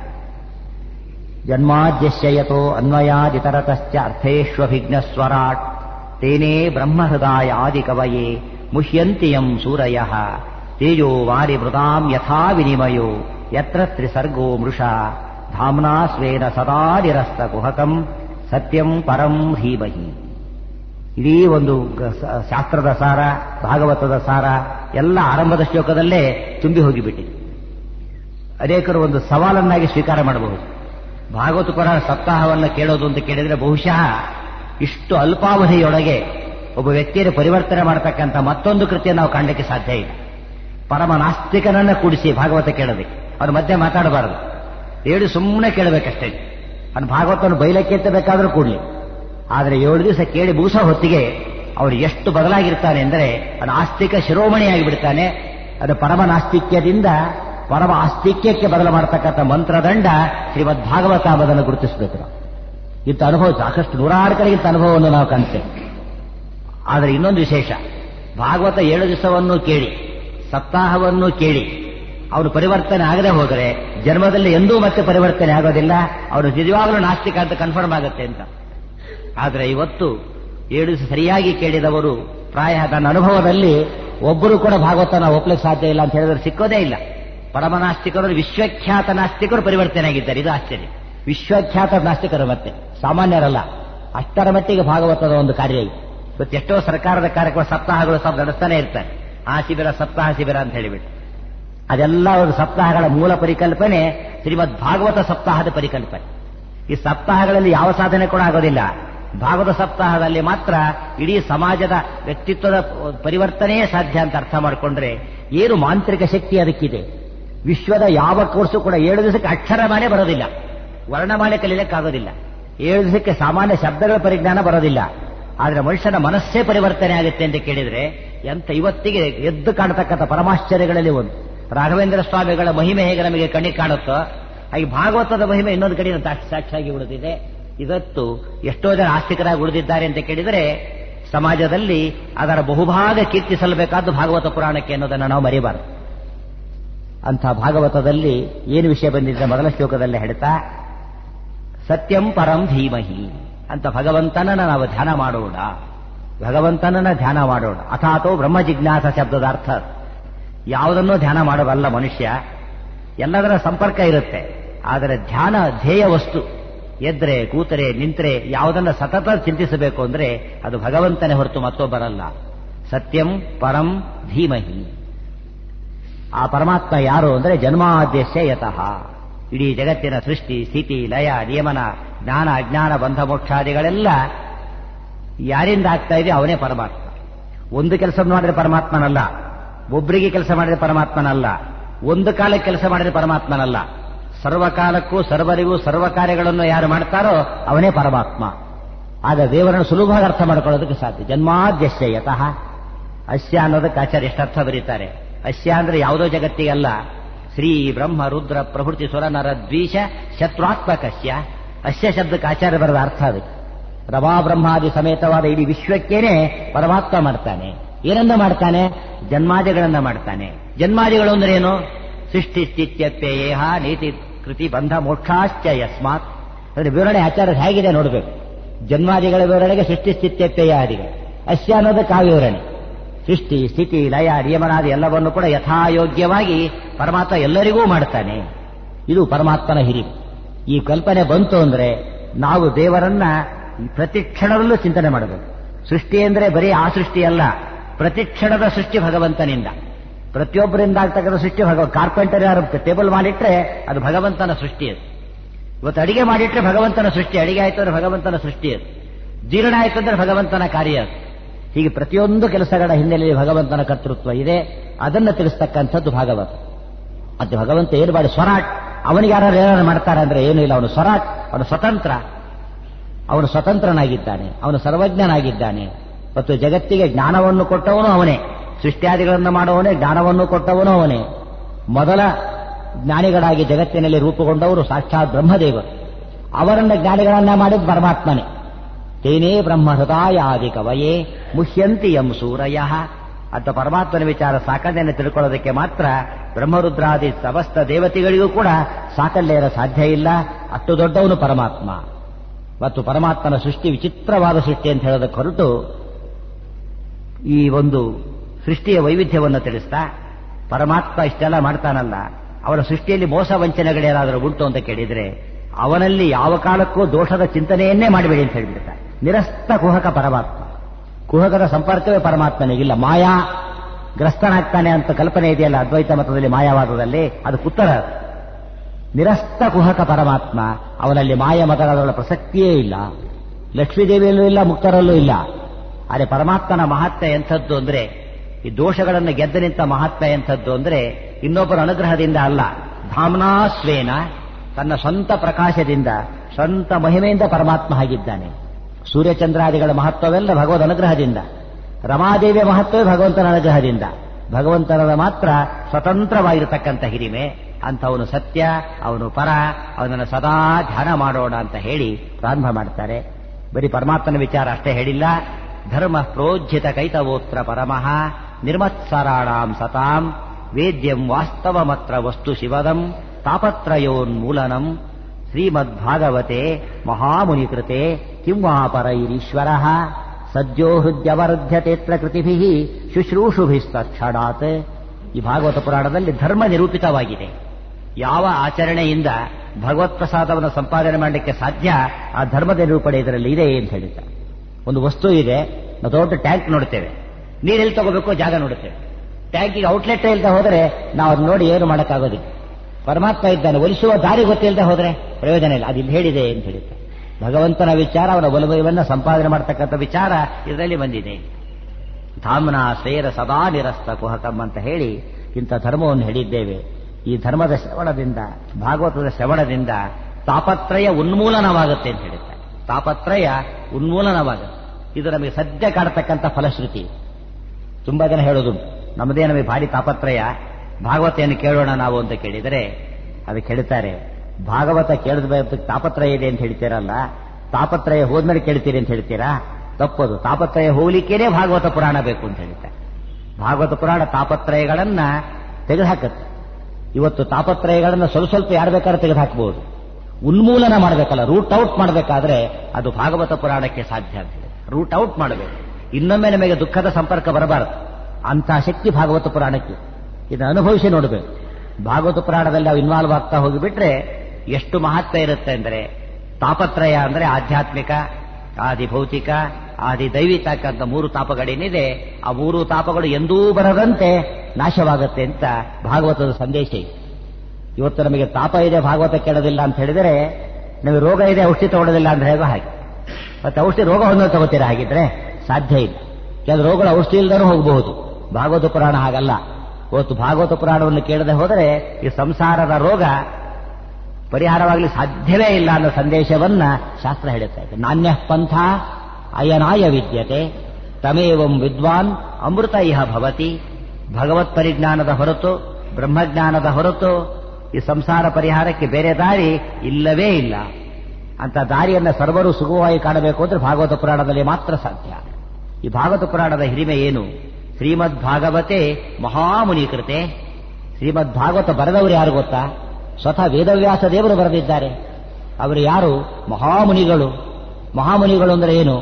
ಜನ್ಮಾದ್ಯಶ್ಯಯತೋ ಅನ್ವಯಾದಿತರತಶ್ಚ ಅರ್ಥೇಷ್ವಭಿಘ್ನಸ್ವರಾಟ್ ತೇನೇ ಬ್ರಹ್ಮಹೃದಾಯಾದಿ ಕವಯೇ ಮುಹ್ಯಂತಿಯಂ ಸೂರಯ ತೇಜೋ ವಾರಿ ಮೃದಾಂ ಯಥಾ ವಿನಿಮಯೋ ಯತ್ರ ತ್ರಿಸರ್ಗೋ ಮೃಷಾ ಧಾಮ್ನಾ ಸ್ವೇನ ಸದಾ ನಿರಸ್ತ ಕುಹಕಂ ಸತ್ಯಂ ಪರಂ ಧೀಮಹಿ ಇಡೀ ಒಂದು ಶಾಸ್ತ್ರದ ಸಾರ ಭಾಗವತದ ಸಾರ ಎಲ್ಲ ಆರಂಭದ ಶ್ಲೋಕದಲ್ಲೇ ತುಂಬಿ ಹೋಗಿಬಿಟ್ಟಿದೆ ಅನೇಕರು ಒಂದು ಸವಾಲನ್ನಾಗಿ ಸ್ವೀಕಾರ ಮಾಡಬಹುದು ಭಾಗವತ ಪುರಾಣ ಸಪ್ತಾಹವನ್ನು ಕೇಳೋದು ಅಂತ ಕೇಳಿದ್ರೆ ಬಹುಶಃ ಇಷ್ಟು ಅಲ್ಪಾವಧಿಯೊಳಗೆ ಒಬ್ಬ ವ್ಯಕ್ತಿಯನ್ನು ಪರಿವರ್ತನೆ ಮಾಡತಕ್ಕಂಥ ಮತ್ತೊಂದು ಕೃತ್ಯ ನಾವು ಕಾಣಲಿಕ್ಕೆ ಸಾಧ್ಯ ಇಲ್ಲ ಪರಮ ನಾಸ್ತಿಕನನ್ನ ಕೂಡಿಸಿ ಭಾಗವತ ಕೇಳೋದಕ್ಕೆ ಅವ್ರ ಮಧ್ಯೆ ಮಾತಾಡಬಾರದು ಹೇಳಿ ಸುಮ್ಮನೆ ಕೇಳಬೇಕಷ್ಟೇ ಅವನು ಭಾಗವತವನ್ನು ಬೈಲಕ್ಕೆ ಅಂತ ಬೇಕಾದರೂ ಕೂಡಲಿ ಆದರೆ ಏಳು ದಿವಸ ಕೇಳಿ ಮುಗಿಸೋ ಹೊತ್ತಿಗೆ ಅವನು ಎಷ್ಟು ಬದಲಾಗಿರ್ತಾನೆ ಅಂದರೆ ಅದು ಆಸ್ತಿಕ ಶಿರೋಮಣಿಯಾಗಿ ಬಿಡ್ತಾನೆ ಅದು ಪರಮ ನಾಸ್ತಿಕ್ಯದಿಂದ ಪರಮ ಆಸ್ತಿಕ್ಯಕ್ಕೆ ಬದಲು ಮಾಡತಕ್ಕಂಥ ಮಂತ್ರದಂಡ ಶ್ರೀಮದ್ ಭಾಗವತ ಅದನ್ನು ಗುರುತಿಸಬೇಕು ನಾವು ಇಂಥ ಅನುಭವ ಸಾಕಷ್ಟು ನೂರಾರು ಕಡೆ ಇಂಥ ಅನುಭವವನ್ನು ನಾವು ಕಾಣ್ತೇವೆ ಆದರೆ ಇನ್ನೊಂದು ವಿಶೇಷ ಭಾಗವತ ಏಳು ದಿವಸವನ್ನು ಕೇಳಿ ಸಪ್ತಾಹವನ್ನು ಕೇಳಿ ಅವನು ಪರಿವರ್ತನೆ ಆಗದೆ ಹೋದರೆ ಜನ್ಮದಲ್ಲಿ ಎಂದೂ ಮತ್ತೆ ಪರಿವರ್ತನೆ ಆಗೋದಿಲ್ಲ ಅವನು ನಿಜವಾಗಲೂ ನಾಸ್ತಿಕ ಅಂತ ಕನ್ಫರ್ಮ್ ಆಗುತ್ತೆ ಅಂತ ಆದರೆ ಇವತ್ತು ಏಳು ದಿವಸ ಸರಿಯಾಗಿ ಕೇಳಿದವರು ಪ್ರಾಯ ತನ್ನ ಅನುಭವದಲ್ಲಿ ಒಬ್ಬರು ಕೂಡ ಭಾಗವತನ ಒಪ್ಲಿಕ್ಕೆ ಸಾಧ್ಯ ಇಲ್ಲ ಅಂತ ಹೇಳಿದ್ರೆ ಸಿಕ್ಕೋದೇ ಇಲ್ಲ ಪರಮನಾಸ್ತಿಕರು ವಿಶ್ವಖ್ಯಾತ ನಾಸ್ತಿಕರು ಪರಿವರ್ತನೆ ಆಗಿದ್ದಾರೆ ಇದು ಆಶ್ಚರ್ಯ ವಿಶ್ವಖ್ಯಾತ ನಾಸ್ತಿಕರು ಮತ್ತೆ ಸಾಮಾನ್ಯರಲ್ಲ ಅಷ್ಟರ ಮಟ್ಟಿಗೆ ಭಾಗವತದ ಒಂದು ಕಾರ್ಯ ಇದೆ ಇವತ್ತು ಎಷ್ಟೋ ಸರ್ಕಾರದ ಕಾರ್ಯಕ್ರಮ ಸಪ್ತಾಹಗಳು ಸಹ ನಡೆಸ್ತಾನೆ ಇರ್ತಾರೆ ಆ ಶಿಬಿರ ಸಪ್ತಾಹ ಶಿಬಿರ ಅಂತ ಹೇಳಿಬಿಟ್ಟು ಅದೆಲ್ಲ ಒಂದು ಸಪ್ತಾಹಗಳ ಮೂಲ ಪರಿಕಲ್ಪನೆ ಶ್ರೀಮದ್ ಭಾಗವತ ಸಪ್ತಾಹದ ಪರಿಕಲ್ಪನೆ ಈ ಸಪ್ತಾಹಗಳಲ್ಲಿ ಯಾವ ಸಾಧನೆ ಕೂಡ ಆಗೋದಿಲ್ಲ ಭಾಗವತ ಸಪ್ತಾಹದಲ್ಲಿ ಮಾತ್ರ ಇಡೀ ಸಮಾಜದ ವ್ಯಕ್ತಿತ್ವದ ಪರಿವರ್ತನೆಯೇ ಸಾಧ್ಯ ಅಂತ ಅರ್ಥ ಮಾಡಿಕೊಂಡ್ರೆ ಏನು ಮಾಂತ್ರಿಕ ಶಕ್ತಿ ಅದಕ್ಕಿದೆ ವಿಶ್ವದ ಯಾವ ಕೋರ್ಸು ಕೂಡ ಏಳು ದಿವಸಕ್ಕೆ ಅಕ್ಷರಮಾಲೆ ಬರೋದಿಲ್ಲ ವರ್ಣಮಾಲೆ ಕಲೀಲಿಕ್ಕಾಗೋದಿಲ್ಲ ಏಳು ದಿವಸಕ್ಕೆ ಸಾಮಾನ್ಯ ಶಬ್ದಗಳ ಪರಿಜ್ಞಾನ ಬರೋದಿಲ್ಲ ಆದರೆ ಮನುಷ್ಯನ ಮನಸ್ಸೇ ಪರಿವರ್ತನೆ ಆಗುತ್ತೆ ಅಂತ ಕೇಳಿದ್ರೆ ಎಂತ ಇವತ್ತಿಗೆ ಎದ್ದು ಕಾಣತಕ್ಕಂಥ ಪರಮಾಶ್ಚರ್ಯಗಳಲ್ಲಿ ಒಂದು ರಾಘವೇಂದ್ರ ಸ್ವಾಮಿಗಳ ಮಹಿಮೆ ಹೇಗೆ ನಮಗೆ ಕಣ್ಣಿಗೆ ಕಾಣುತ್ತೋ ಹಾಗೆ ಭಾಗವತದ ಮಹಿಮೆ ಇನ್ನೊಂದು ಕಡೆ ಸಾಕ್ಷಿಯಾಗಿ ಉಳಿದಿದೆ ಇವತ್ತು ಎಷ್ಟೋ ಜನ ಆಸ್ತಿಕರಾಗಿ ಉಳಿದಿದ್ದಾರೆ ಅಂತ ಕೇಳಿದರೆ ಸಮಾಜದಲ್ಲಿ ಅದರ ಬಹುಭಾಗ ಕೀರ್ತಿ ಸಲ್ಲಬೇಕಾದ್ದು ಭಾಗವತ ಪುರಾಣಕ್ಕೆ ಅನ್ನೋದನ್ನು ನಾವು ಮರಿಬಾರದು ಅಂಥ ಭಾಗವತದಲ್ಲಿ ಏನು ವಿಷಯ ಬಂದಿದೆ ಮೊದಲ ಶ್ಲೋಕದಲ್ಲೇ ಹೇಳ್ತಾ ಸತ್ಯಂ ಪರಂ ಧೀಮಹಿ ಅಂತ ಭಗವಂತನನ್ನ ನಾವು ಧ್ಯಾನ ಮಾಡೋಣ ಭಗವಂತನನ್ನ ಧ್ಯಾನ ಮಾಡೋಣ ಅಥಾತೋ ಬ್ರಹ್ಮ ಜಿಜ್ಞಾಸ ಶಬ್ದದ ಅರ್ಥ ಯಾವುದನ್ನೂ ಧ್ಯಾನ ಮಾಡಬಲ್ಲ ಮನುಷ್ಯ ಎಲ್ಲದರ ಸಂಪರ್ಕ ಇರುತ್ತೆ ಆದರೆ ಧ್ಯಾನ ಧ್ಯೇಯ ವಸ್ತು ಎದ್ರೆ ಕೂತರೆ ನಿಂತರೆ ಯಾವುದನ್ನ ಸತತ ಚಿಂತಿಸಬೇಕು ಅಂದ್ರೆ ಅದು ಭಗವಂತನೇ ಹೊರತು ಮತ್ತೊಬ್ಬರಲ್ಲ ಸತ್ಯಂ ಪರಂ ಧೀಮಹಿ ಆ ಪರಮಾತ್ಮ ಯಾರು ಅಂದ್ರೆ ಜನ್ಮಾದ್ಯಸ್ಯ ಯತಃ ಇಡೀ ಜಗತ್ತಿನ ಸೃಷ್ಟಿ ಸ್ಥಿತಿ ಲಯ ನಿಯಮನ ಜ್ಞಾನ ಅಜ್ಞಾನ ಬಂಧ ಮೋಕ್ಷಾದಿಗಳೆಲ್ಲ ಯಾರಿಂದ ಆಗ್ತಾ ಇದೆ ಅವನೇ ಪರಮಾತ್ಮ ಒಂದು ಕೆಲಸ ಮಾಡಿದ್ರೆ ಪರಮಾತ್ಮನಲ್ಲ ಒಬ್ಬರಿಗೆ ಕೆಲಸ ಮಾಡಿದ್ರೆ ಪರಮಾತ್ಮನಲ್ಲ ಒಂದು ಕಾಲಕ್ಕೆ ಕೆಲಸ ಮಾಡಿದ್ರೆ ಪರಮಾತ್ಮನಲ್ಲ ಸರ್ವಕಾಲಕ್ಕೂ ಸರ್ವರಿಗೂ ಸರ್ವ ಕಾರ್ಯಗಳನ್ನು ಯಾರು ಮಾಡ್ತಾರೋ ಅವನೇ ಪರಮಾತ್ಮ ಆಗ ದೇವರನ್ನು ಸುಲಭವಾಗಿ ಅರ್ಥ ಮಾಡ್ಕೊಳ್ಳೋದಕ್ಕೆ ಸಾಧ್ಯ ಜನ್ಮಾದ್ಯಶ್ಯ ಯತಃ ಅಸ್ಯ ಅನ್ನೋದಕ್ಕೆ ಆಚಾರ್ಯ ಎಷ್ಟರ್ಥ ಬರೀತಾರೆ ಅಸ್ಯ ಅಂದ್ರೆ ಯಾವುದೋ ಜಗತ್ತಿಗಲ್ಲ ಶ್ರೀ ಬ್ರಹ್ಮ ರುದ್ರ ಪ್ರಭೃತಿ ಸುರನರ ದ್ವೀಶ ಶತ್ರುತ್ಮಕಸ್ಯ ಅಸ್ಯ ಶಬ್ದಕ್ಕೆ ಆಚಾರ್ಯ ಬರೆದ ಅರ್ಥ ಅದಕ್ಕೆ ರವಾ ಬ್ರಹ್ಮಾದಿ ಸಮೇತವಾದ ಇಡೀ ವಿಶ್ವಕ್ಕೇನೆ ಪರಮಾತ್ಮ ಮಾಡ್ತಾನೆ ಏನನ್ನ ಮಾಡ್ತಾನೆ ಜನ್ಮಾದಿಗಳನ್ನ ಮಾಡ್ತಾನೆ ಜನ್ಮಾದಿಗಳು ಅಂದ್ರೆ ಏನು ಸೃಷ್ಟಿ ಸ್ಥಿತ್ಯಪ್ಯಯೇಹ ನೀತಿ ಕೃತಿ ಬಂಧ ಮೋಕ್ಷಾಶ್ಚ ಯಸ್ಮಾತ್ ಅಂದ್ರೆ ವಿವರಣೆ ಆಚಾರ್ಯ ಹೇಗಿದೆ ನೋಡಬೇಕು ಜನ್ಮಾದಿಗಳ ವಿವರಣೆಗೆ ಸೃಷ್ಟಿ ಸ್ಥಿತ್ಯಪ್ಯಯಾದಿಗಳು ಅಸ್ಯ ಅನ್ನೋದಕ್ಕೆ ಆ ವಿವರಣೆ ಸೃಷ್ಟಿ ಸ್ಥಿತಿ ಲಯ ನಿಯಮನಾದಿ ಎಲ್ಲವನ್ನು ಕೂಡ ಯಥಾಯೋಗ್ಯವಾಗಿ ಪರಮಾತ್ಮ ಎಲ್ಲರಿಗೂ ಮಾಡ್ತಾನೆ ಇದು ಪರಮಾತ್ಮನ ಹಿರಿಮೆ ಈ ಕಲ್ಪನೆ ಬಂತು ಅಂದ್ರೆ ನಾವು ದೇವರನ್ನ ಪ್ರತಿ ಕ್ಷಣದಲ್ಲೂ ಚಿಂತನೆ ಮಾಡಬೇಕು ಸೃಷ್ಟಿ ಅಂದ್ರೆ ಬರೀ ಆ ಸೃಷ್ಟಿ ಅಲ್ಲ ಪ್ರತಿ ಕ್ಷಣದ ಸೃಷ್ಟಿ ಭಗವಂತನಿಂದ ಪ್ರತಿಯೊಬ್ಬರಿಂದ ಆಗ್ತಕ್ಕಂಥ ಸೃಷ್ಟಿ ಭಗವ ಕಾರ್ಪೆಂಟರ್ ಯಾರು ಟೇಬಲ್ ಮಾಡಿಟ್ರೆ ಅದು ಭಗವಂತನ ಸೃಷ್ಟಿ ಅದು ಇವತ್ತು ಅಡಿಗೆ ಮಾಡಿಟ್ರೆ ಭಗವಂತನ ಸೃಷ್ಟಿ ಅಡಿಗೆ ಆಯ್ತು ಅಂದ್ರೆ ಭಗವಂತನ ಸೃಷ್ಟಿ ಅದು ಜೀರ್ಣ ಆಯ್ತು ಅಂದ್ರೆ ಭಗವಂತನ ಕಾರ್ಯ ಅದು ಹೀಗೆ ಪ್ರತಿಯೊಂದು ಕೆಲಸಗಳ ಹಿನ್ನೆಲೆಯಲ್ಲಿ ಭಗವಂತನ ಕರ್ತೃತ್ವ ಇದೆ ಅದನ್ನು ತಿಳಿಸ್ತಕ್ಕಂಥದ್ದು ಭಾಗವತ ಅದು ಭಗವಂತ ಏನು ಮಾಡಿ ಸ್ವರಾಟ್ ಅವನಿಗೆ ಯಾರು ಏನಾರು ಮಾಡ್ತಾರೆ ಅಂದ್ರೆ ಏನೂ ಇಲ್ಲ ಅವನು ಸ್ವರಾಟ್ ಅವನು ಸ್ವತಂತ್ರ ಅವನು ಸ್ವತಂತ್ರನಾಗಿದ್ದಾನೆ ಅವನು ಸರ್ವಜ್ಞನಾಗಿದ್ದಾನೆ ಮತ್ತು ಜಗತ್ತಿಗೆ ಜ್ಞಾನವನ್ನು ಕೊಟ್ಟವನು ಅವನೇ ಸೃಷ್ಟ್ಯಾದಿಗಳನ್ನು ಮಾಡುವವನೇ ಜ್ಞಾನವನ್ನು ಕೊಟ್ಟವನು ಅವನೇ ಮೊದಲ ಜ್ಞಾನಿಗಳಾಗಿ ಜಗತ್ತಿನಲ್ಲಿ ರೂಪುಗೊಂಡವರು ಸಾಕ್ಷಾತ್ ಬ್ರಹ್ಮದೇವರು ಅವರನ್ನ ಜ್ಞಾನಿಗಳನ್ನ ಮಾಡಿದ ಪರಮಾತ್ಮನೇ ತೇನೇ ಬ್ರಹ್ಮ ಹೃದಯಾದಿ ಕವಯೇ ಮುಹ್ಯಂತಿ ಎಂ ಸೂರಯ ಅಂತ ಪರಮಾತ್ಮನ ವಿಚಾರ ಸಾಕಲ್ಯನ ತಿಳ್ಕೊಳ್ಳೋದಕ್ಕೆ ಮಾತ್ರ ಬ್ರಹ್ಮರುದ್ರಾದಿ ಸಮಸ್ತ ದೇವತೆಗಳಿಗೂ ಕೂಡ ಸಾಕಲ್ಯ ಸಾಧ್ಯ ಇಲ್ಲ ಅಷ್ಟು ದೊಡ್ಡವನು ಪರಮಾತ್ಮ ಮತ್ತು ಪರಮಾತ್ಮನ ಸೃಷ್ಟಿ ವಿಚಿತ್ರವಾದ ಸೃಷ್ಟಿ ಅಂತ ಹೇಳೋದಕ್ಕೆ ಹೊರಟು ಈ ಒಂದು ಸೃಷ್ಟಿಯ ವೈವಿಧ್ಯವನ್ನು ತಿಳಿಸ್ತಾ ಪರಮಾತ್ಮ ಇಷ್ಟೆಲ್ಲ ಮಾಡ್ತಾನಲ್ಲ ಅವನ ಸೃಷ್ಟಿಯಲ್ಲಿ ಮೋಸ ವಂಚನೆಗಳೇನಾದರೂ ಉಂಟು ಅಂತ ಕೇಳಿದ್ರೆ ಅವನಲ್ಲಿ ಯಾವ ಕಾಲಕ್ಕೂ ದೋಷದ ಚಿಂತನೆಯನ್ನೇ ಮಾಡಬೇಡಿ ಅಂತ ಹೇಳಿಬಿಡ್ತಾರೆ ನಿರಸ್ತ ಕುಹಕ ಪರಮಾತ್ಮ ಕುಹಕದ ಸಂಪರ್ಕವೇ ಪರಮಾತ್ಮನಿಗಿಲ್ಲ ಮಾಯಾ ಗ್ರಸ್ತನಾಗ್ತಾನೆ ಅಂತ ಕಲ್ಪನೆ ಇದೆಯಲ್ಲ ಅದ್ವೈತ ಮತದಲ್ಲಿ ಮಾಯಾವಾದದಲ್ಲಿ ಅದು ಉತ್ತರ ನಿರಸ್ತ ಕುಹಕ ಪರಮಾತ್ಮ ಅವನಲ್ಲಿ ಮಾಯ ಮತಗಳ ಪ್ರಸಕ್ತಿಯೇ ಇಲ್ಲ ಲಕ್ಷ್ಮೀದೇವಿಯಲ್ಲೂ ಇಲ್ಲ ಮುಕ್ತರಲ್ಲೂ ಇಲ್ಲ ಆದರೆ ಪರಮಾತ್ಮನ ಮಹತ್ವ ಎಂಥದ್ದು ಅಂದ್ರೆ ಈ ದೋಷಗಳನ್ನು ಗೆದ್ದ ನಿಂತ ಮಹತ್ವ ಎಂಥದ್ದು ಅಂದ್ರೆ ಇನ್ನೊಬ್ಬರ ಅನುಗ್ರಹದಿಂದ ಅಲ್ಲ ಧಾಮ್ನಾ ಸ್ವೇನ ತನ್ನ ಸ್ವಂತ ಪ್ರಕಾಶದಿಂದ ಸ್ವಂತ ಮಹಿಮೆಯಿಂದ ಪರಮಾತ್ಮ ಆಗಿದ್ದಾನೆ ಸೂರ್ಯಚಂದ್ರಾದಿಗಳ ಮಹತ್ವವೆಲ್ಲ ಭಗವದ್ ಅನುಗ್ರಹದಿಂದ ರಮಾದೇವಿಯ ಮಹತ್ವವೇ ಭಗವಂತನ ಅನುಗ್ರಹದಿಂದ ಭಗವಂತನದ ಮಾತ್ರ ಸ್ವತಂತ್ರವಾಗಿರತಕ್ಕಂಥ ಹಿರಿಮೆ ಅಂಥವನು ಸತ್ಯ ಅವನು ಪರ ಅವನನ್ನು ಸದಾ ಧ್ಯಾನ ಮಾಡೋಣ ಅಂತ ಹೇಳಿ ಪ್ರಾರಂಭ ಮಾಡ್ತಾರೆ ಬರೀ ಪರಮಾತ್ಮನ ವಿಚಾರ ಅಷ್ಟೇ ಹೇಳಿಲ್ಲ ಧರ್ಮ ಪ್ರೋಜ್ಜಿತ ಕೈತವೋತ್ರ ಪರಮಃ ನಿರ್ಮತ್ಸರಾಣಾಂ ಸತಾಂ ವೇದ್ಯಂ ವಾಸ್ತವಮತ್ರ ವಸ್ತು ಶಿವದಂ ತಾಪತ್ರಯೋನ್ಮೂಲನಂ ಶ್ರೀಮದ್ಭಾಗವತೆ ಮಹಾಮುನಿಕೃತೆ ಕಿಂ ವಾ ಪರೈರೀಶ್ವರ ಸದ್ಯೋ ಹೃದ್ಯವರುಧ್ಯತೆತ್ರ ಕೃತಿಭಿ ಶುಶ್ರೂಷುಭಿಸ್ತಕ್ಷಣಾತ್ ಈ ಭಾಗವತ ಪುರಾಣದಲ್ಲಿ ಧರ್ಮ ನಿರೂಪಿತವಾಗಿದೆ ಯಾವ ಆಚರಣೆಯಿಂದ ಭಗವತ್ ಪ್ರಸಾದವನ್ನು ಸಂಪಾದನೆ ಮಾಡಲಿಕ್ಕೆ ಸಾಧ್ಯ ಆ ಧರ್ಮದ ನಿರೂಪಣೆ ಇದರಲ್ಲಿ ಇದೆ ಅಂತ ಹೇಳಿದ್ದಾರೆ ಒಂದು ವಸ್ತು ಇದೆ ನಾವು ದೊಡ್ಡ ಟ್ಯಾಂಕ್ ನೋಡ್ತೇವೆ ನೀರೆಲ್ಲಿ ತಗೋಬೇಕು ಜಾಗ ನೋಡುತ್ತೇವೆ ಟ್ಯಾಂಕಿಗೆ ಔಟ್ಲೆಟ್ ಇಲ್ಲದೆ ಹೋದರೆ ನಾವು ಅದನ್ನ ನೋಡಿ ಏನು ಮಾಡೋಕ್ಕಾಗೋದಿಲ್ಲ ಪರಮಾತ್ಮ ಇದ್ದಾನೆ ಒಲಿಸುವ ದಾರಿ ಗೊತ್ತಿಲ್ಲದೆ ಹೋದರೆ ಪ್ರಯೋಜನ ಇಲ್ಲ ಅದು ಇಲ್ಲಿ ಹೇಳಿದೆ ಅಂತ ಹೇಳುತ್ತೆ ಭಗವಂತನ ವಿಚಾರ ಅವನ ಒಲಭಯವನ್ನ ಸಂಪಾದನೆ ಮಾಡತಕ್ಕಂಥ ವಿಚಾರ ಇದರಲ್ಲಿ ಬಂದಿದೆ ಧಾಮ್ನ ಶ್ರೇಯರ ಸದಾ ನಿರಸ್ತ ಕುಹಕಂ ಅಂತ ಹೇಳಿ ಇಂಥ ಧರ್ಮವನ್ನು ಹೇಳಿದ್ದೇವೆ ಈ ಧರ್ಮದ ಶ್ರವಣದಿಂದ ಭಾಗವತದ ಶ್ರವಣದಿಂದ ತಾಪತ್ರಯ ಉನ್ಮೂಲನವಾಗುತ್ತೆ ಅಂತ ಹೇಳುತ್ತೆ ತಾಪತ್ರಯ ಉನ್ಮೂಲನವಾಗುತ್ತೆ ಇದು ನಮಗೆ ಸದ್ಯ ಕಾಡತಕ್ಕಂಥ ಫಲಶ್ರುತಿ ತುಂಬಾ ಜನ ಹೇಳೋದುಂಟು ನಮ್ಮದೇ ನಮಗೆ ಭಾರಿ ತಾಪತ್ರಯ ಭಾಗವತೆಯನ್ನು ಕೇಳೋಣ ನಾವು ಅಂತ ಕೇಳಿದರೆ ಅದಕ್ಕೆ ಹೇಳ್ತಾರೆ ಭಾಗವತ ಕೇಳಿದ ತಾಪತ್ರಯ ಇದೆ ಅಂತ ಹೇಳ್ತೀರಲ್ಲ ತಾಪತ್ರಯ ಹೋದ್ಮೇಲೆ ಕೇಳ್ತೀರಿ ಅಂತ ಹೇಳ್ತೀರಾ ತಪ್ಪದು ತಾಪತ್ರಯ ಹೋಗ್ಲಿಕ್ಕೇನೆ ಭಾಗವತ ಪುರಾಣ ಬೇಕು ಅಂತ ಹೇಳ್ತಾರೆ ಭಾಗವತ ಪುರಾಣ ತಾಪತ್ರಯಗಳನ್ನ ತೆಗೆದುಹಾಕತ್ತೆ ಇವತ್ತು ತಾಪತ್ರಯಗಳನ್ನ ಸ್ವಲ್ಪ ಸ್ವಲ್ಪ ಯಾರು ಬೇಕಾದ್ರೆ ತೆಗೆದುಹಾಕಬಹುದು ಉನ್ಮೂಲನ ಮಾಡಬೇಕಲ್ಲ ರೂಟ್ ಔಟ್ ಮಾಡಬೇಕಾದ್ರೆ ಅದು ಭಾಗವತ ಪುರಾಣಕ್ಕೆ ಸಾಧ್ಯ ಅಂತ ಹೇಳಿ ರೂಟ್ ಔಟ್ ಮಾಡಬೇಕು ಇನ್ನೊಮ್ಮೆ ನಮಗೆ ದುಃಖದ ಸಂಪರ್ಕ ಬರಬಾರದು ಅಂತಹ ಶಕ್ತಿ ಭಾಗವತ ಪುರಾಣಕ್ಕೆ ಇದನ್ನು ಅನುಭವಿಸಿ ನೋಡಬೇಕು ಭಾಗವತ ಪುರಾಣದಲ್ಲಿ ನಾವು ಇನ್ವಾಲ್ವ್ ಆಗ್ತಾ ಹೋಗಿಬಿಟ್ರೆ ಎಷ್ಟು ಮಹತ್ವ ಇರುತ್ತೆ ಅಂದರೆ ತಾಪತ್ರಯ ಅಂದರೆ ಆಧ್ಯಾತ್ಮಿಕ ಆದಿ ಭೌತಿಕ ಆದಿ ದೈವಿಕ ಅಂತ ಮೂರು ತಾಪಗಳೇನಿದೆ ಆ ಮೂರು ತಾಪಗಳು ಎಂದೂ ಬರದಂತೆ ನಾಶವಾಗುತ್ತೆ ಅಂತ ಭಾಗವತದ ಸಂದೇಶ ಇದೆ ಇವತ್ತು ನಮಗೆ ತಾಪ ಇದೆ ಭಾಗವತ ಕೇಳೋದಿಲ್ಲ ಅಂತ ಹೇಳಿದರೆ ನಮಗೆ ರೋಗ ಇದೆ ಔಷಧಿ ತಗೊಳ್ಳೋದಿಲ್ಲ ಅಂತ ಹೇಗೋ ಹಾಗೆ ಮತ್ತೆ ಔಷಧಿ ರೋಗ ಹೊಂದೋ ತಗೋತೀರಾ ಹಾಗಿದ್ರೆ ಸಾಧ್ಯ ಇಲ್ಲ ಕೆಲವು ರೋಗಗಳು ಔಷಧಿ ಇಲ್ಲದೂ ಹೋಗಬಹುದು ಭಾಗವತ ಪುರಾಣ ಹಾಗಲ್ಲ ಇವತ್ತು ಭಾಗವತ ಪುರಾಣವನ್ನು ಕೇಳದೆ ಹೋದರೆ ಈ ಸಂಸಾರದ ರೋಗ ಪರಿಹಾರವಾಗಲಿ ಸಾಧ್ಯವೇ ಇಲ್ಲ ಅನ್ನೋ ಸಂದೇಶವನ್ನ ಶಾಸ್ತ್ರ ಹೇಳುತ್ತಾ ಇದೆ ನಾಣ್ಯ ಪಂಥ ಅಯನಾಯ ವಿದ್ಯತೆ ತಮೇವಂ ವಿದ್ವಾನ್ ಅಮೃತ ಇಹ ಭವತಿ ಭಗವತ್ ಪರಿಜ್ಞಾನದ ಹೊರತು ಬ್ರಹ್ಮಜ್ಞಾನದ ಹೊರತು ಈ ಸಂಸಾರ ಪರಿಹಾರಕ್ಕೆ ಬೇರೆ ದಾರಿ ಇಲ್ಲವೇ ಇಲ್ಲ ಅಂತ ದಾರಿಯನ್ನ ಸರ್ವರು ಸುಗಮವಾಗಿ ಕಾಣಬೇಕು ಅಂದ್ರೆ ಭಾಗವತ ಪುರಾಣದಲ್ಲಿ ಮಾತ್ರ ಸಾಧ್ಯ ಈ ಭಾಗವತ ಪುರಾಣದ ಹಿರಿಮೆ ಏನು ಶ್ರೀಮದ್ ಭಾಗವತೆ ಮಹಾಮುನಿಕೃತೆ ಶ್ರೀಮದ್ ಭಾಗವತ ಬರೆದವರು ಯಾರು ಗೊತ್ತಾ ಸ್ವತಃ ವೇದವ್ಯಾಸ ದೇವರು ಬರೆದಿದ್ದಾರೆ ಅವರು ಯಾರು ಮಹಾಮುನಿಗಳು ಮಹಾಮುನಿಗಳು ಅಂದ್ರೆ ಏನು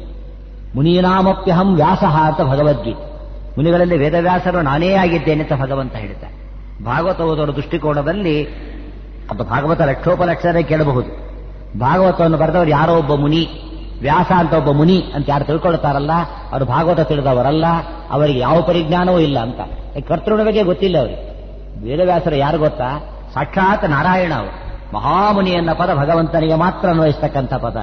ಮುನೀನಾಮಪ್ಯಹಂ ವ್ಯಾಸಃ ಅಂತ ಭಗವದ್ಗೀತೆ ಮುನಿಗಳಲ್ಲಿ ವೇದವ್ಯಾಸರು ನಾನೇ ಆಗಿದ್ದೇನೆ ಅಂತ ಭಗವಂತ ಹೇಳ್ತಾರೆ ಭಾಗವತ ಓದೋರ ದೃಷ್ಟಿಕೋನದಲ್ಲಿ ಅದು ಭಾಗವತ ಲಕ್ಷೋಪಲಕ್ಷರೇ ಕೇಳಬಹುದು ಭಾಗವತವನ್ನು ಬರೆದವರು ಯಾರೋ ಒಬ್ಬ ಮುನಿ ವ್ಯಾಸ ಅಂತ ಒಬ್ಬ ಮುನಿ ಅಂತ ಯಾರು ತಿಳ್ಕೊಳ್ತಾರಲ್ಲ ಅವರು ಭಾಗವತ ತಿಳಿದವರಲ್ಲ ಅವರಿಗೆ ಯಾವ ಪರಿಜ್ಞಾನವೂ ಇಲ್ಲ ಅಂತ ಕರ್ತೃನ ಬಗ್ಗೆ ಗೊತ್ತಿಲ್ಲ ಅವರಿಗೆ ವೇದವ್ಯಾಸರು ಯಾರು ಗೊತ್ತಾ ಸಾಕ್ಷಾತ್ ನಾರಾಯಣ ಅವರು ಮಹಾಮುನಿ ಎನ್ನ ಪದ ಭಗವಂತನಿಗೆ ಮಾತ್ರ ಅನ್ವಯಿಸ್ತಕ್ಕಂಥ ಪದ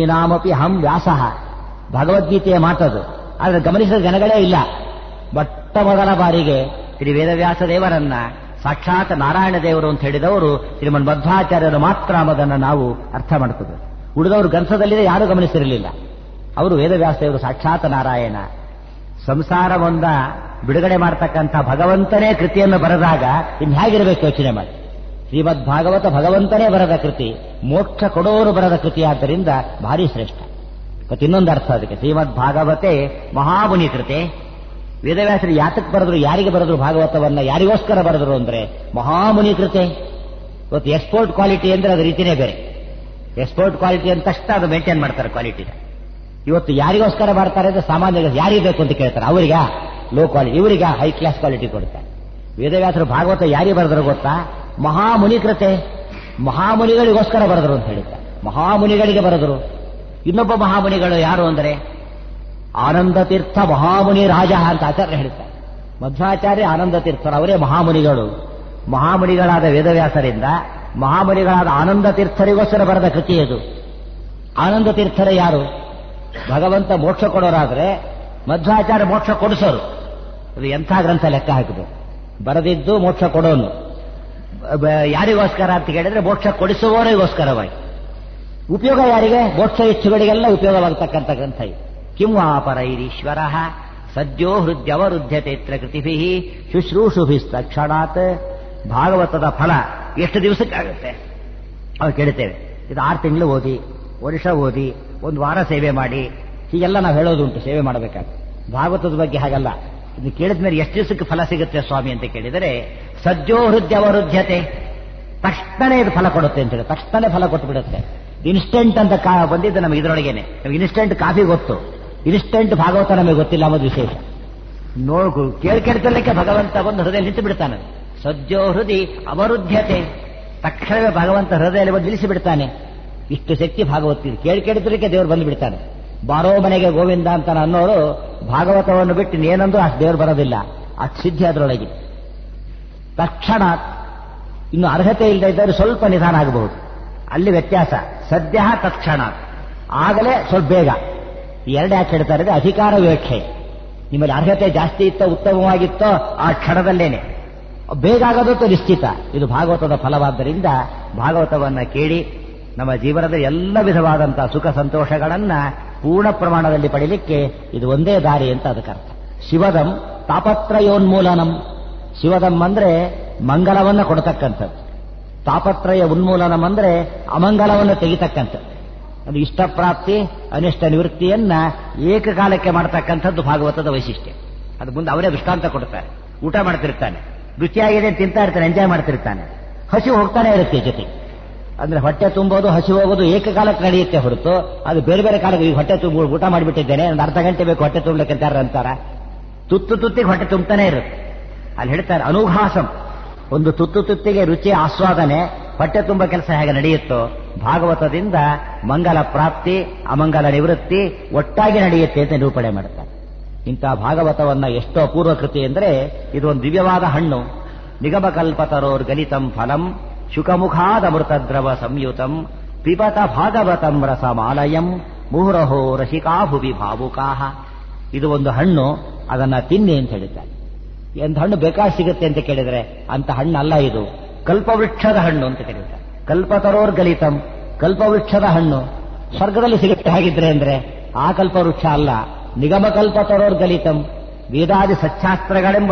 ಮುನೀನಾಮಪಿ ಹಂ ವ್ಯಾಸಃ ಭಗವದ್ಗೀತೆಯ ಮಾತದು ಆದರೆ ಗಮನಿಸಿದ ಜನಗಳೇ ಇಲ್ಲ ಬಟ್ ಮೊಟ್ಟ ಮೊದಲ ಬಾರಿಗೆ ಶ್ರೀ ವೇದವ್ಯಾಸ ದೇವರನ್ನ ಸಾಕ್ಷಾತ್ ನಾರಾಯಣ ದೇವರು ಅಂತ ಹೇಳಿದವರು ಶ್ರೀಮನ್ ಮಧ್ವಾಚಾರ್ಯರು ಮಾತ್ರ ಅನ್ನೋದನ್ನು ನಾವು ಅರ್ಥ ಮಾಡ್ತದೆ ಉಳಿದವರು ಗ್ರಂಥದಲ್ಲಿದೆ ಯಾರೂ ಗಮನಿಸಿರಲಿಲ್ಲ ಅವರು ವೇದವ್ಯಾಸ ದೇವರು ಸಾಕ್ಷಾತ್ ನಾರಾಯಣ ಸಂಸಾರವನ್ನ ಬಿಡುಗಡೆ ಮಾಡತಕ್ಕಂಥ ಭಗವಂತನೇ ಕೃತಿಯನ್ನು ಬರೆದಾಗ ಇನ್ನು ಹೇಗಿರಬೇಕು ಯೋಚನೆ ಮಾಡಿ ಶ್ರೀಮದ್ ಭಾಗವತ ಭಗವಂತನೇ ಬರೆದ ಕೃತಿ ಮೋಕ್ಷ ಕೊಡೋರು ಬರೆದ ಕೃತಿ ಆದ್ದರಿಂದ ಭಾರಿ ಶ್ರೇಷ್ಠ ಮತ್ತೆ ಇನ್ನೊಂದು ಅರ್ಥ ಅದಕ್ಕೆ ಶ್ರೀಮದ್ ಭಾಗವತೆ ಮಹಾಮುನಿ ಕೃತೆ ವೇದವ್ಯಾಸರು ಯಾತಕ್ಕೆ ಬರೆದ್ರು ಯಾರಿಗೆ ಬರೆದ್ರು ಭಾಗವತವನ್ನ ಯಾರಿಗೋಸ್ಕರ ಬರೆದ್ರು ಅಂದ್ರೆ ಮಹಾಮುನಿ ಕೃತೆ ಇವತ್ತು ಎಕ್ಸ್ಪೋರ್ಟ್ ಕ್ವಾಲಿಟಿ ಅಂದ್ರೆ ಅದ್ರ ರೀತಿನೇ ಬೇರೆ ಎಕ್ಸ್ಪೋರ್ಟ್ ಕ್ವಾಲಿಟಿ ಅಂತ ತಕ್ಷಣ ಅದು ಮೇಂಟೈನ್ ಮಾಡ್ತಾರೆ ಕ್ವಾಲಿಟಿನ ಇವತ್ತು ಯಾರಿಗೋಸ್ಕರ ಮಾಡ್ತಾರೆ ಅಂದ್ರೆ ಸಾಮಾನ್ಯ ಯಾರಿಗೆ ಬೇಕು ಅಂತ ಕೇಳ್ತಾರೆ ಅವರಿಗ ಲೋ ಕ್ವಾಲಿಟಿ ಇವರಿಗ ಹೈ ಕ್ಲಾಸ್ ಕ್ವಾಲಿಟಿ ಕೊಡ್ತಾರೆ ವೇದವ್ಯಾಸರು ಭಾಗವತ ಯಾರಿಗೆ ಬರೆದ್ರು ಗೊತ್ತಾ ಮಹಾಮುನಿ ಕೃತೆ ಮಹಾಮುನಿಗಳಿಗೋಸ್ಕರ ಬರೆದ್ರು ಅಂತ ಹೇಳಿದ್ದಾರೆ ಮಹಾಮುನಿಗಳಿಗೆ ಬರೆದ್ರು ಇನ್ನೊಬ್ಬ ಮಹಾಮುನಿಗಳು ಯಾರು ಅಂದರೆ ಆನಂದ ತೀರ್ಥ ಮಹಾಮುನಿ ರಾಜ ಅಂತ ಆಚಾರ್ಯ ಹೇಳ್ತಾರೆ ಮಧ್ವಾಚಾರ್ಯ ಆನಂದ ತೀರ್ಥರು ಅವರೇ ಮಹಾಮುನಿಗಳು ಮಹಾಮುನಿಗಳಾದ ವೇದವ್ಯಾಸರಿಂದ ಮಹಾಮುನಿಗಳಾದ ಆನಂದ ತೀರ್ಥರಿಗೋಸ್ಕರ ಬರೆದ ಕೃತಿ ಅದು ಆನಂದ ತೀರ್ಥರ ಯಾರು ಭಗವಂತ ಮೋಕ್ಷ ಕೊಡೋರಾದ್ರೆ ಮಧ್ವಾಚಾರ್ಯ ಮೋಕ್ಷ ಕೊಡಿಸೋರು ಅದು ಎಂಥ ಗ್ರಂಥ ಲೆಕ್ಕ ಹಾಕಿದ್ರು ಬರೆದಿದ್ದು ಮೋಕ್ಷ ಕೊಡೋನು ಬ- ಯಾರಿಗೋಸ್ಕರ ಅಂತ ಕೇಳಿದ್ರೆ ಮೋಕ್ಷ ಕೊಡಿಸುವವರಿಗೋಸ್ಕರವಾಗಿ ಉಪಯೋಗ ಯಾರಿಗೆ ಮೋಕ್ಷ ಇಚ್ಛುಗಳಿಗೆಲ್ಲ ಉಪಯೋಗವಾಗತಕ್ಕಂಥ ಗ್ರಂಥ ಇದು ಕಿಂ ವಾಪರೈರೀಶ್ವರ ಸದ್ಯೋ ಹೃದಯವರುದ್ಧತೆತ್ರ ಕೃತಿಭಿ ಶುಶ್ರೂಷುಭಿಸ್ತಕ್ಷಣಾತ್ ಭಾಗವತದ ಫಲ ಎಷ್ಟು ದಿವಸಕ್ಕಾಗುತ್ತೆ ನಾವು ಕೇಳ್ತೇವೆ ಇದು ಆರು ತಿಂಗಳು ಓದಿ ವರ್ಷ ಓದಿ ಒಂದು ವಾರ ಸೇವೆ ಮಾಡಿ ಹೀಗೆಲ್ಲ ನಾವು ಹೇಳೋದುಂಟು ಸೇವೆ ಮಾಡಬೇಕಾದ್ರೆ ಭಾಗವತದ ಬಗ್ಗೆ ಹಾಗಲ್ಲ ಇದು ಕೇಳಿದ ಮೇಲೆ ಎಷ್ಟು ದಿವಸಕ್ಕೆ ಫಲ ಸಿಗುತ್ತೆ ಸ್ವಾಮಿ ಅಂತ ಕೇಳಿದರೆ ಸಜ್ಜೋ ಹೃದಯವರುದ್ಧತೆ ತಕ್ಷಣನೇ ಇದು ಫಲ ಕೊಡುತ್ತೆ ಅಂತ ಹೇಳಿ ತಕ್ಷಣನೇ ಫಲ ಕೊಟ್ಟು ಬಿಡುತ್ತೆ ಇನ್ಸ್ಟೆಂಟ್ ಅಂತ ಕಾ ಬಂದಿದ್ದು ನಮಗೆ ಇದರೊಳಗೇನೆ ನಮಗೆ ಇನ್ಸ್ಟೆಂಟ್ ಕಾಫಿ ಗೊತ್ತು ಇನ್ಸ್ಟೆಂಟ್ ಭಾಗವತ ನಮಗೆ ಗೊತ್ತಿಲ್ಲ ಅನ್ನೋದು ವಿಶೇಷ ನೋಡು ಕೇಳಿ ಕೇಳ್ತಿರ್ಲಿಕ್ಕೆ ಭಗವಂತ ಬಂದು ಹೃದಯ ನಿಂತು ಬಿಡ್ತಾನೆ ಸಜ್ಜೋ ಹೃದಯ ಅವರುದ್ಧತೆ ತಕ್ಷಣವೇ ಭಗವಂತ ಹೃದಯದಲ್ಲಿ ಬಂದು ನಿಲ್ಲಿಸಿ ಬಿಡ್ತಾನೆ ಇಷ್ಟು ಶಕ್ತಿ ಭಾಗವತ ಕೇಳಿ ಕೇಳಿದ್ರಕ್ಕೆ ದೇವರು ಬಂದು ಬಿಡ್ತಾನೆ ಬಾರೋ ಮನೆಗೆ ಗೋವಿಂದ ಅಂತ ಅನ್ನೋರು ಭಾಗವತವನ್ನು ಬಿಟ್ಟು ಏನಂದ್ರೂ ಅಷ್ಟು ದೇವರು ಬರೋದಿಲ್ಲ ಅಷ್ಟು ಸಿದ್ಧಿ ಅದರೊಳಗೆ ತಕ್ಷಣ ಇನ್ನು ಅರ್ಹತೆ ಇಲ್ಲದೆ ಇದ್ದರೆ ಸ್ವಲ್ಪ ನಿಧಾನ ಆಗಬಹುದು ಅಲ್ಲಿ ವ್ಯತ್ಯಾಸ ಸದ್ಯ ತಕ್ಷಣ ಆಗಲೇ ಸ್ವಲ್ಪ ಬೇಗ ಈ ಎರಡು ಯಾಕೆ ಹೇಳ್ತಾರೆ ಅಂದ್ರೆ ಅಧಿಕಾರ ವಿವಕ್ಷೆ ನಿಮ್ಮಲ್ಲಿ ಅರ್ಹತೆ ಜಾಸ್ತಿ ಇತ್ತೋ ಉತ್ತಮವಾಗಿತ್ತೋ ಆ ಕ್ಷಣದಲ್ಲೇನೆ ಬೇಗ ಆಗೋದಂತೂ ನಿಶ್ಚಿತ ಇದು ಭಾಗವತದ ಫಲವಾದ್ದರಿಂದ ಭಾಗವತವನ್ನ ಕೇಳಿ ನಮ್ಮ ಜೀವನದಲ್ಲಿ ಎಲ್ಲ ವಿಧವಾದಂತಹ ಸುಖ ಸಂತೋಷಗಳನ್ನ ಪೂರ್ಣ ಪ್ರಮಾಣದಲ್ಲಿ ಪಡಿಲಿಕ್ಕೆ ಇದು ಒಂದೇ ದಾರಿ ಅಂತ ಅದಕ್ಕೆ ಅರ್ಥ ಶಿವದಂ ತಾಪತ್ರಯೋನ್ಮೂಲನಂ ಶಿವದಂ ಅಂದ್ರೆ ಮಂಗಲವನ್ನ ಕೊಡತಕ್ಕಂಥದ್ದು ತಾಪತ್ರಯ ಉನ್ಮೂಲನಂ ಅಂದ್ರೆ ಅಮಂಗಲವನ್ನು ತೆಗಿತಕ್ಕಂಥದ್ದು ಅದು ಇಷ್ಟಪ್ರಾಪ್ತಿ ಅನಿಷ್ಟ ನಿವೃತ್ತಿಯನ್ನ ಏಕಕಾಲಕ್ಕೆ ಮಾಡತಕ್ಕಂಥದ್ದು ಭಾಗವತದ ವೈಶಿಷ್ಟ್ಯ ಅದು ಮುಂದೆ ಅವರೇ ದೃಷ್ಟಾಂತ ಕೊಡ್ತಾರೆ ಊಟ ಮಾಡ್ತಿರ್ತಾನೆ ರುಚಿಯಾಗಿದೆ ಅಂತ ತಿಂತಾ ಇರ್ತಾನೆ ಎಂಜಾಯ್ ಮಾಡ್ತಿರ್ತಾನೆ ಹಸಿವು ಹೋಗ್ತಾನೆ ಇರುತ್ತೆ ಜೊತೆ ಅಂದ್ರೆ ಹೊಟ್ಟೆ ತುಂಬೋದು ಹಸಿವು ಹೋಗೋದು ಏಕಕಾಲಕ್ಕೆ ನಡೆಯುತ್ತೆ ಹೊರತು ಅದು ಬೇರೆ ಬೇರೆ ಕಾಲಕ್ಕೆ ಈಗ ಹೊಟ್ಟೆ ತುಂಬ ಊಟ ಮಾಡಿಬಿಟ್ಟಿದ್ದೇನೆ ಒಂದು ಅರ್ಧ ಗಂಟೆ ಬೇಕು ಹೊಟ್ಟೆ ತುಂಬಲಿಕ್ಕೆ ಅಂತಾರ ಅಂತಾರ ತುತ್ತು ತುತ್ತಿಗೆ ಹೊಟ್ಟೆ ತುಂಬತಾನೆ ಇರುತ್ತೆ ಅಲ್ಲಿ ಹೇಳ್ತಾರೆ ಅನುಘಾಸಂ ಒಂದು ತುತ್ತು ತುತ್ತಿಗೆ ರುಚಿ ಆಸ್ವಾದನೆ ಹೊಟ್ಟೆ ತುಂಬ ಕೆಲಸ ಹೇಗೆ ನಡೆಯುತ್ತೋ ಭಾಗವತದಿಂದ ಮಂಗಲ ಪ್ರಾಪ್ತಿ ಅಮಂಗಲ ನಿವೃತ್ತಿ ಒಟ್ಟಾಗಿ ನಡೆಯುತ್ತೆ ಅಂತ ನಿರೂಪಣೆ ಮಾಡ್ತಾರೆ ಇಂಥ ಭಾಗವತವನ್ನ ಎಷ್ಟೋ ಅಪೂರ್ವ ಕೃತಿ ಅಂದ್ರೆ ಇದು ಒಂದು ದಿವ್ಯವಾದ ಹಣ್ಣು ನಿಗಮಕಲ್ಪತರೋರ್ ಗಲಿತಂ ಫಲಂ ಶುಕಮುಖಾದಮೃತದ್ರವ ಸಂಯುತಂ ಪಿಬತ ಭಾಗವತಂ ರಸಮಾಲಯಂ ಮುಹುರಹೋ ರಸಿಕಾಭುವಿ ಭಾವುಕಾಹ ಇದು ಒಂದು ಹಣ್ಣು ಅದನ್ನ ತಿನ್ನಿ ಅಂತ ಹೇಳಿದ್ದಾರೆ ಎಂತ ಹಣ್ಣು ಬೇಕಾಗಿ ಸಿಗುತ್ತೆ ಅಂತ ಕೇಳಿದ್ರೆ ಅಂತ ಹಣ್ಣು ಅಲ್ಲ ಇದು ಕಲ್ಪವೃಕ್ಷದ ಹಣ್ಣು ಅಂತ ಕರೀತಾರೆ ಕಲ್ಪತರೋರ್ ಗಲಿತಂ ಕಲ್ಪವೃಕ್ಷದ ಹಣ್ಣು ಸ್ವರ್ಗದಲ್ಲಿ ಸಿಗುತ್ತೆ ಹಾಗಿದ್ರೆ ಅಂದ್ರೆ ಆ ಕಲ್ಪವೃಕ್ಷ ಅಲ್ಲ ನಿಗಮ ಕಲ್ಪತರೋರ್ ಗಲಿತಂ ವೇದಾದಿ ಸಚ್ಚಾಸ್ತ್ರಗಳೆಂಬ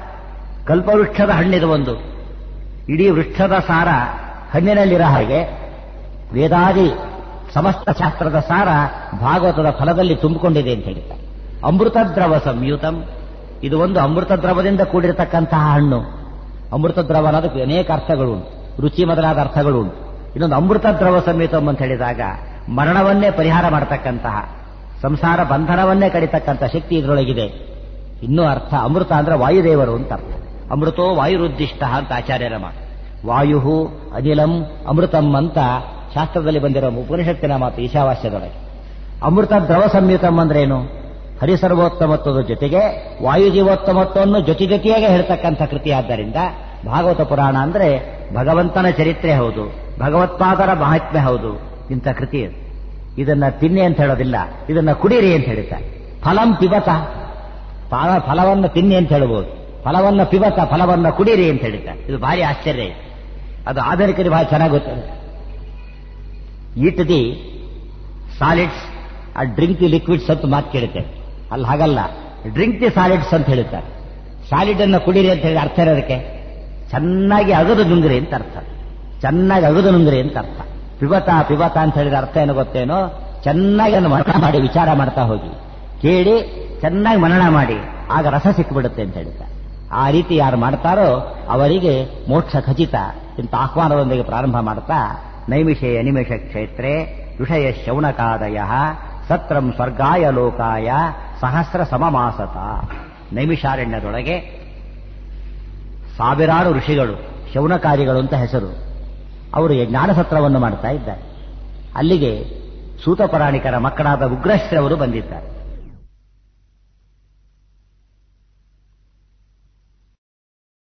ಕಲ್ಪವೃಕ್ಷದ ಹಣ್ಣಿದು ಒಂದು ಇಡೀ ವೃಕ್ಷದ ಸಾರ ಹಣ್ಣಿನಲ್ಲಿರೋ ಹಾಗೆ ವೇದಾದಿ ಸಮಸ್ತ ಶಾಸ್ತ್ರದ ಸಾರ ಭಾಗವತದ ಫಲದಲ್ಲಿ ತುಂಬಿಕೊಂಡಿದೆ ಅಂತ ಹೇಳ್ತಾರೆ ಅಮೃತ ದ್ರವ ಸಂಯುತಂ ಇದು ಒಂದು ಅಮೃತ ದ್ರವದಿಂದ ಕೂಡಿರತಕ್ಕಂತಹ ಹಣ್ಣು ಅಮೃತ ದ್ರವ ಅನ್ನೋದಕ್ಕೆ ಅನೇಕ ಅರ್ಥಗಳು ಉಂಟು ರುಚಿ ಮೊದಲಾದ ಅರ್ಥಗಳು ಉಂಟು ಇನ್ನೊಂದು ಅಮೃತ ದ್ರವ ಸಂಯುತಂ ಅಂತ ಹೇಳಿದಾಗ ಮರಣವನ್ನೇ ಪರಿಹಾರ ಮಾಡತಕ್ಕಂತಹ ಸಂಸಾರ ಬಂಧನವನ್ನೇ ಕಡಿತಕ್ಕಂಥ ಶಕ್ತಿ ಇದರೊಳಗಿದೆ ಇನ್ನೂ ಅರ್ಥ ಅಮೃತ ಅಂದ್ರೆ ವಾಯುದೇವರು ಅಂತ ಅರ್ಥ ಅಮೃತೋ ವಾಯುರುದ್ದಿಷ್ಟ ಅಂತ ಆಚಾರ್ಯರ ಮಾತು ವಾಯು ಅನಿಲಂ ಅಮೃತಂ ಅಂತ ಶಾಸ್ತ್ರದಲ್ಲಿ ಬಂದಿರೋ ಉಪನಿಷತ್ತಿನ ಮಾತು ಈಶಾವಾಸ್ಯದೊಳಗೆ ಅಮೃತ ದ್ರವ ಸಂಯುತಂ ಅಂದ್ರೇನು ಹರಿಸರ್ವೋತ್ತಮತ್ವದ ಜೊತೆಗೆ ವಾಯುಜೀವೋತ್ತಮತ್ವವನ್ನು ಜೊತೆ ಜೊತೆಯಾಗಿ ಹೇಳ್ತಕ್ಕಂಥ ಕೃತಿ ಆದ್ದರಿಂದ ಭಾಗವತ ಪುರಾಣ ಅಂದ್ರೆ ಭಗವಂತನ ಚರಿತ್ರೆ ಹೌದು ಭಗವತ್ಪಾದರ ಮಹಾತ್ಮೆ ಹೌದು ಇಂಥ ಕೃತಿ ಅದು. ಇದನ್ನ ತಿನ್ನಿ ಅಂತ ಹೇಳೋದಿಲ್ಲ ಇದನ್ನ ಕುಡೀರಿ ಅಂತ ಹೇಳ್ತಾರೆ ಫಲಂ ಪಿಬತ ಫಲ ಫಲವನ್ನು ತಿನ್ನಿ ಅಂತ ಹೇಳ್ಬೋದು ಫಲವನ್ನ ಪಿಬತ ಫಲವನ್ನ ಕುಡೀರಿ ಅಂತ ಹೇಳಿದ್ದಾರೆ ಇದು ಭಾರಿ ಆಶ್ಚರ್ಯ ಇದೆ ಅದು ಆಧುನಿಕರಿಗೆ ಬಹಳ ಚೆನ್ನಾಗಿ ಗೊತ್ತದೆ ಈಟ್ ದಿ ಸಾಲಿಡ್ಸ್ ಆ ಡ್ರಿಂಕ್ ದಿ ಲಿಕ್ವಿಡ್ಸ್ ಅಂತ ಮಾತು ಕೇಳುತ್ತೆ ಅಲ್ಲಿ ಹಾಗಲ್ಲ ಡ್ರಿಂಕ್ ದಿ ಸಾಲಿಡ್ಸ್ ಅಂತ ಹೇಳುತ್ತಾರೆ ಸಾಲಿಡ್ ಅನ್ನ ಕುಡೀರಿ ಅಂತ ಹೇಳಿ ಅರ್ಥ ಇರೋದಕ್ಕೆ ಚೆನ್ನಾಗಿ ಅಗದು ನುಂಗ್ರಿ ಅಂತ ಅರ್ಥ ಚೆನ್ನಾಗಿ ಅಗದು ನುಂಗ್ರಿ ಅಂತ ಅರ್ಥ ಪಿಬತ ಪಿಬತ ಅಂತ ಹೇಳಿದ ಅರ್ಥ ಏನು ಗೊತ್ತೇನೋ ಚೆನ್ನಾಗಿ ಅದನ್ನು ಮನನ ಮಾಡಿ ವಿಚಾರ ಮಾಡ್ತಾ ಹೋಗಿ ಕೇಳಿ ಚೆನ್ನಾಗಿ ಮನನ ಮಾಡಿ ಆಗ ರಸ ಸಿಕ್ಕಿಬಿಡುತ್ತೆ ಅಂತ ಹೇಳಿದ್ದಾರೆ ಆ ರೀತಿ ಯಾರು ಮಾಡ್ತಾರೋ ಅವರಿಗೆ ಮೋಕ್ಷ ಖಚಿತ ಇಂಥ ಆಹ್ವಾನದೊಂದಿಗೆ ಪ್ರಾರಂಭ ಮಾಡ್ತಾ ನೈಮಿಷೇ ಅನಿಮೇಷ ಕ್ಷೇತ್ರೆ ವಿಷಯ ಶೌನಕಾದಯ ಸತ್ರಂ ಸ್ವರ್ಗಾಯ ಲೋಕಾಯ ಸಹಸ್ರ ಸಮಮಾಸತ ನೈಮಿಷಾರಣ್ಯದೊಳಗೆ ಸಾವಿರಾರು ಋಷಿಗಳು ಶೌನಕಾರಿಗಳು ಅಂತ ಹೆಸರು ಅವರು ಜ್ಞಾನಸತ್ರವನ್ನು ಮಾಡ್ತಾ ಇದ್ದಾರೆ ಅಲ್ಲಿಗೆ ಸೂತಪರಾಣಿಕರ ಮಕ್ಕಳಾದ ಉಗ್ರಶ್ರವರು ಬಂದಿದ್ದಾರೆ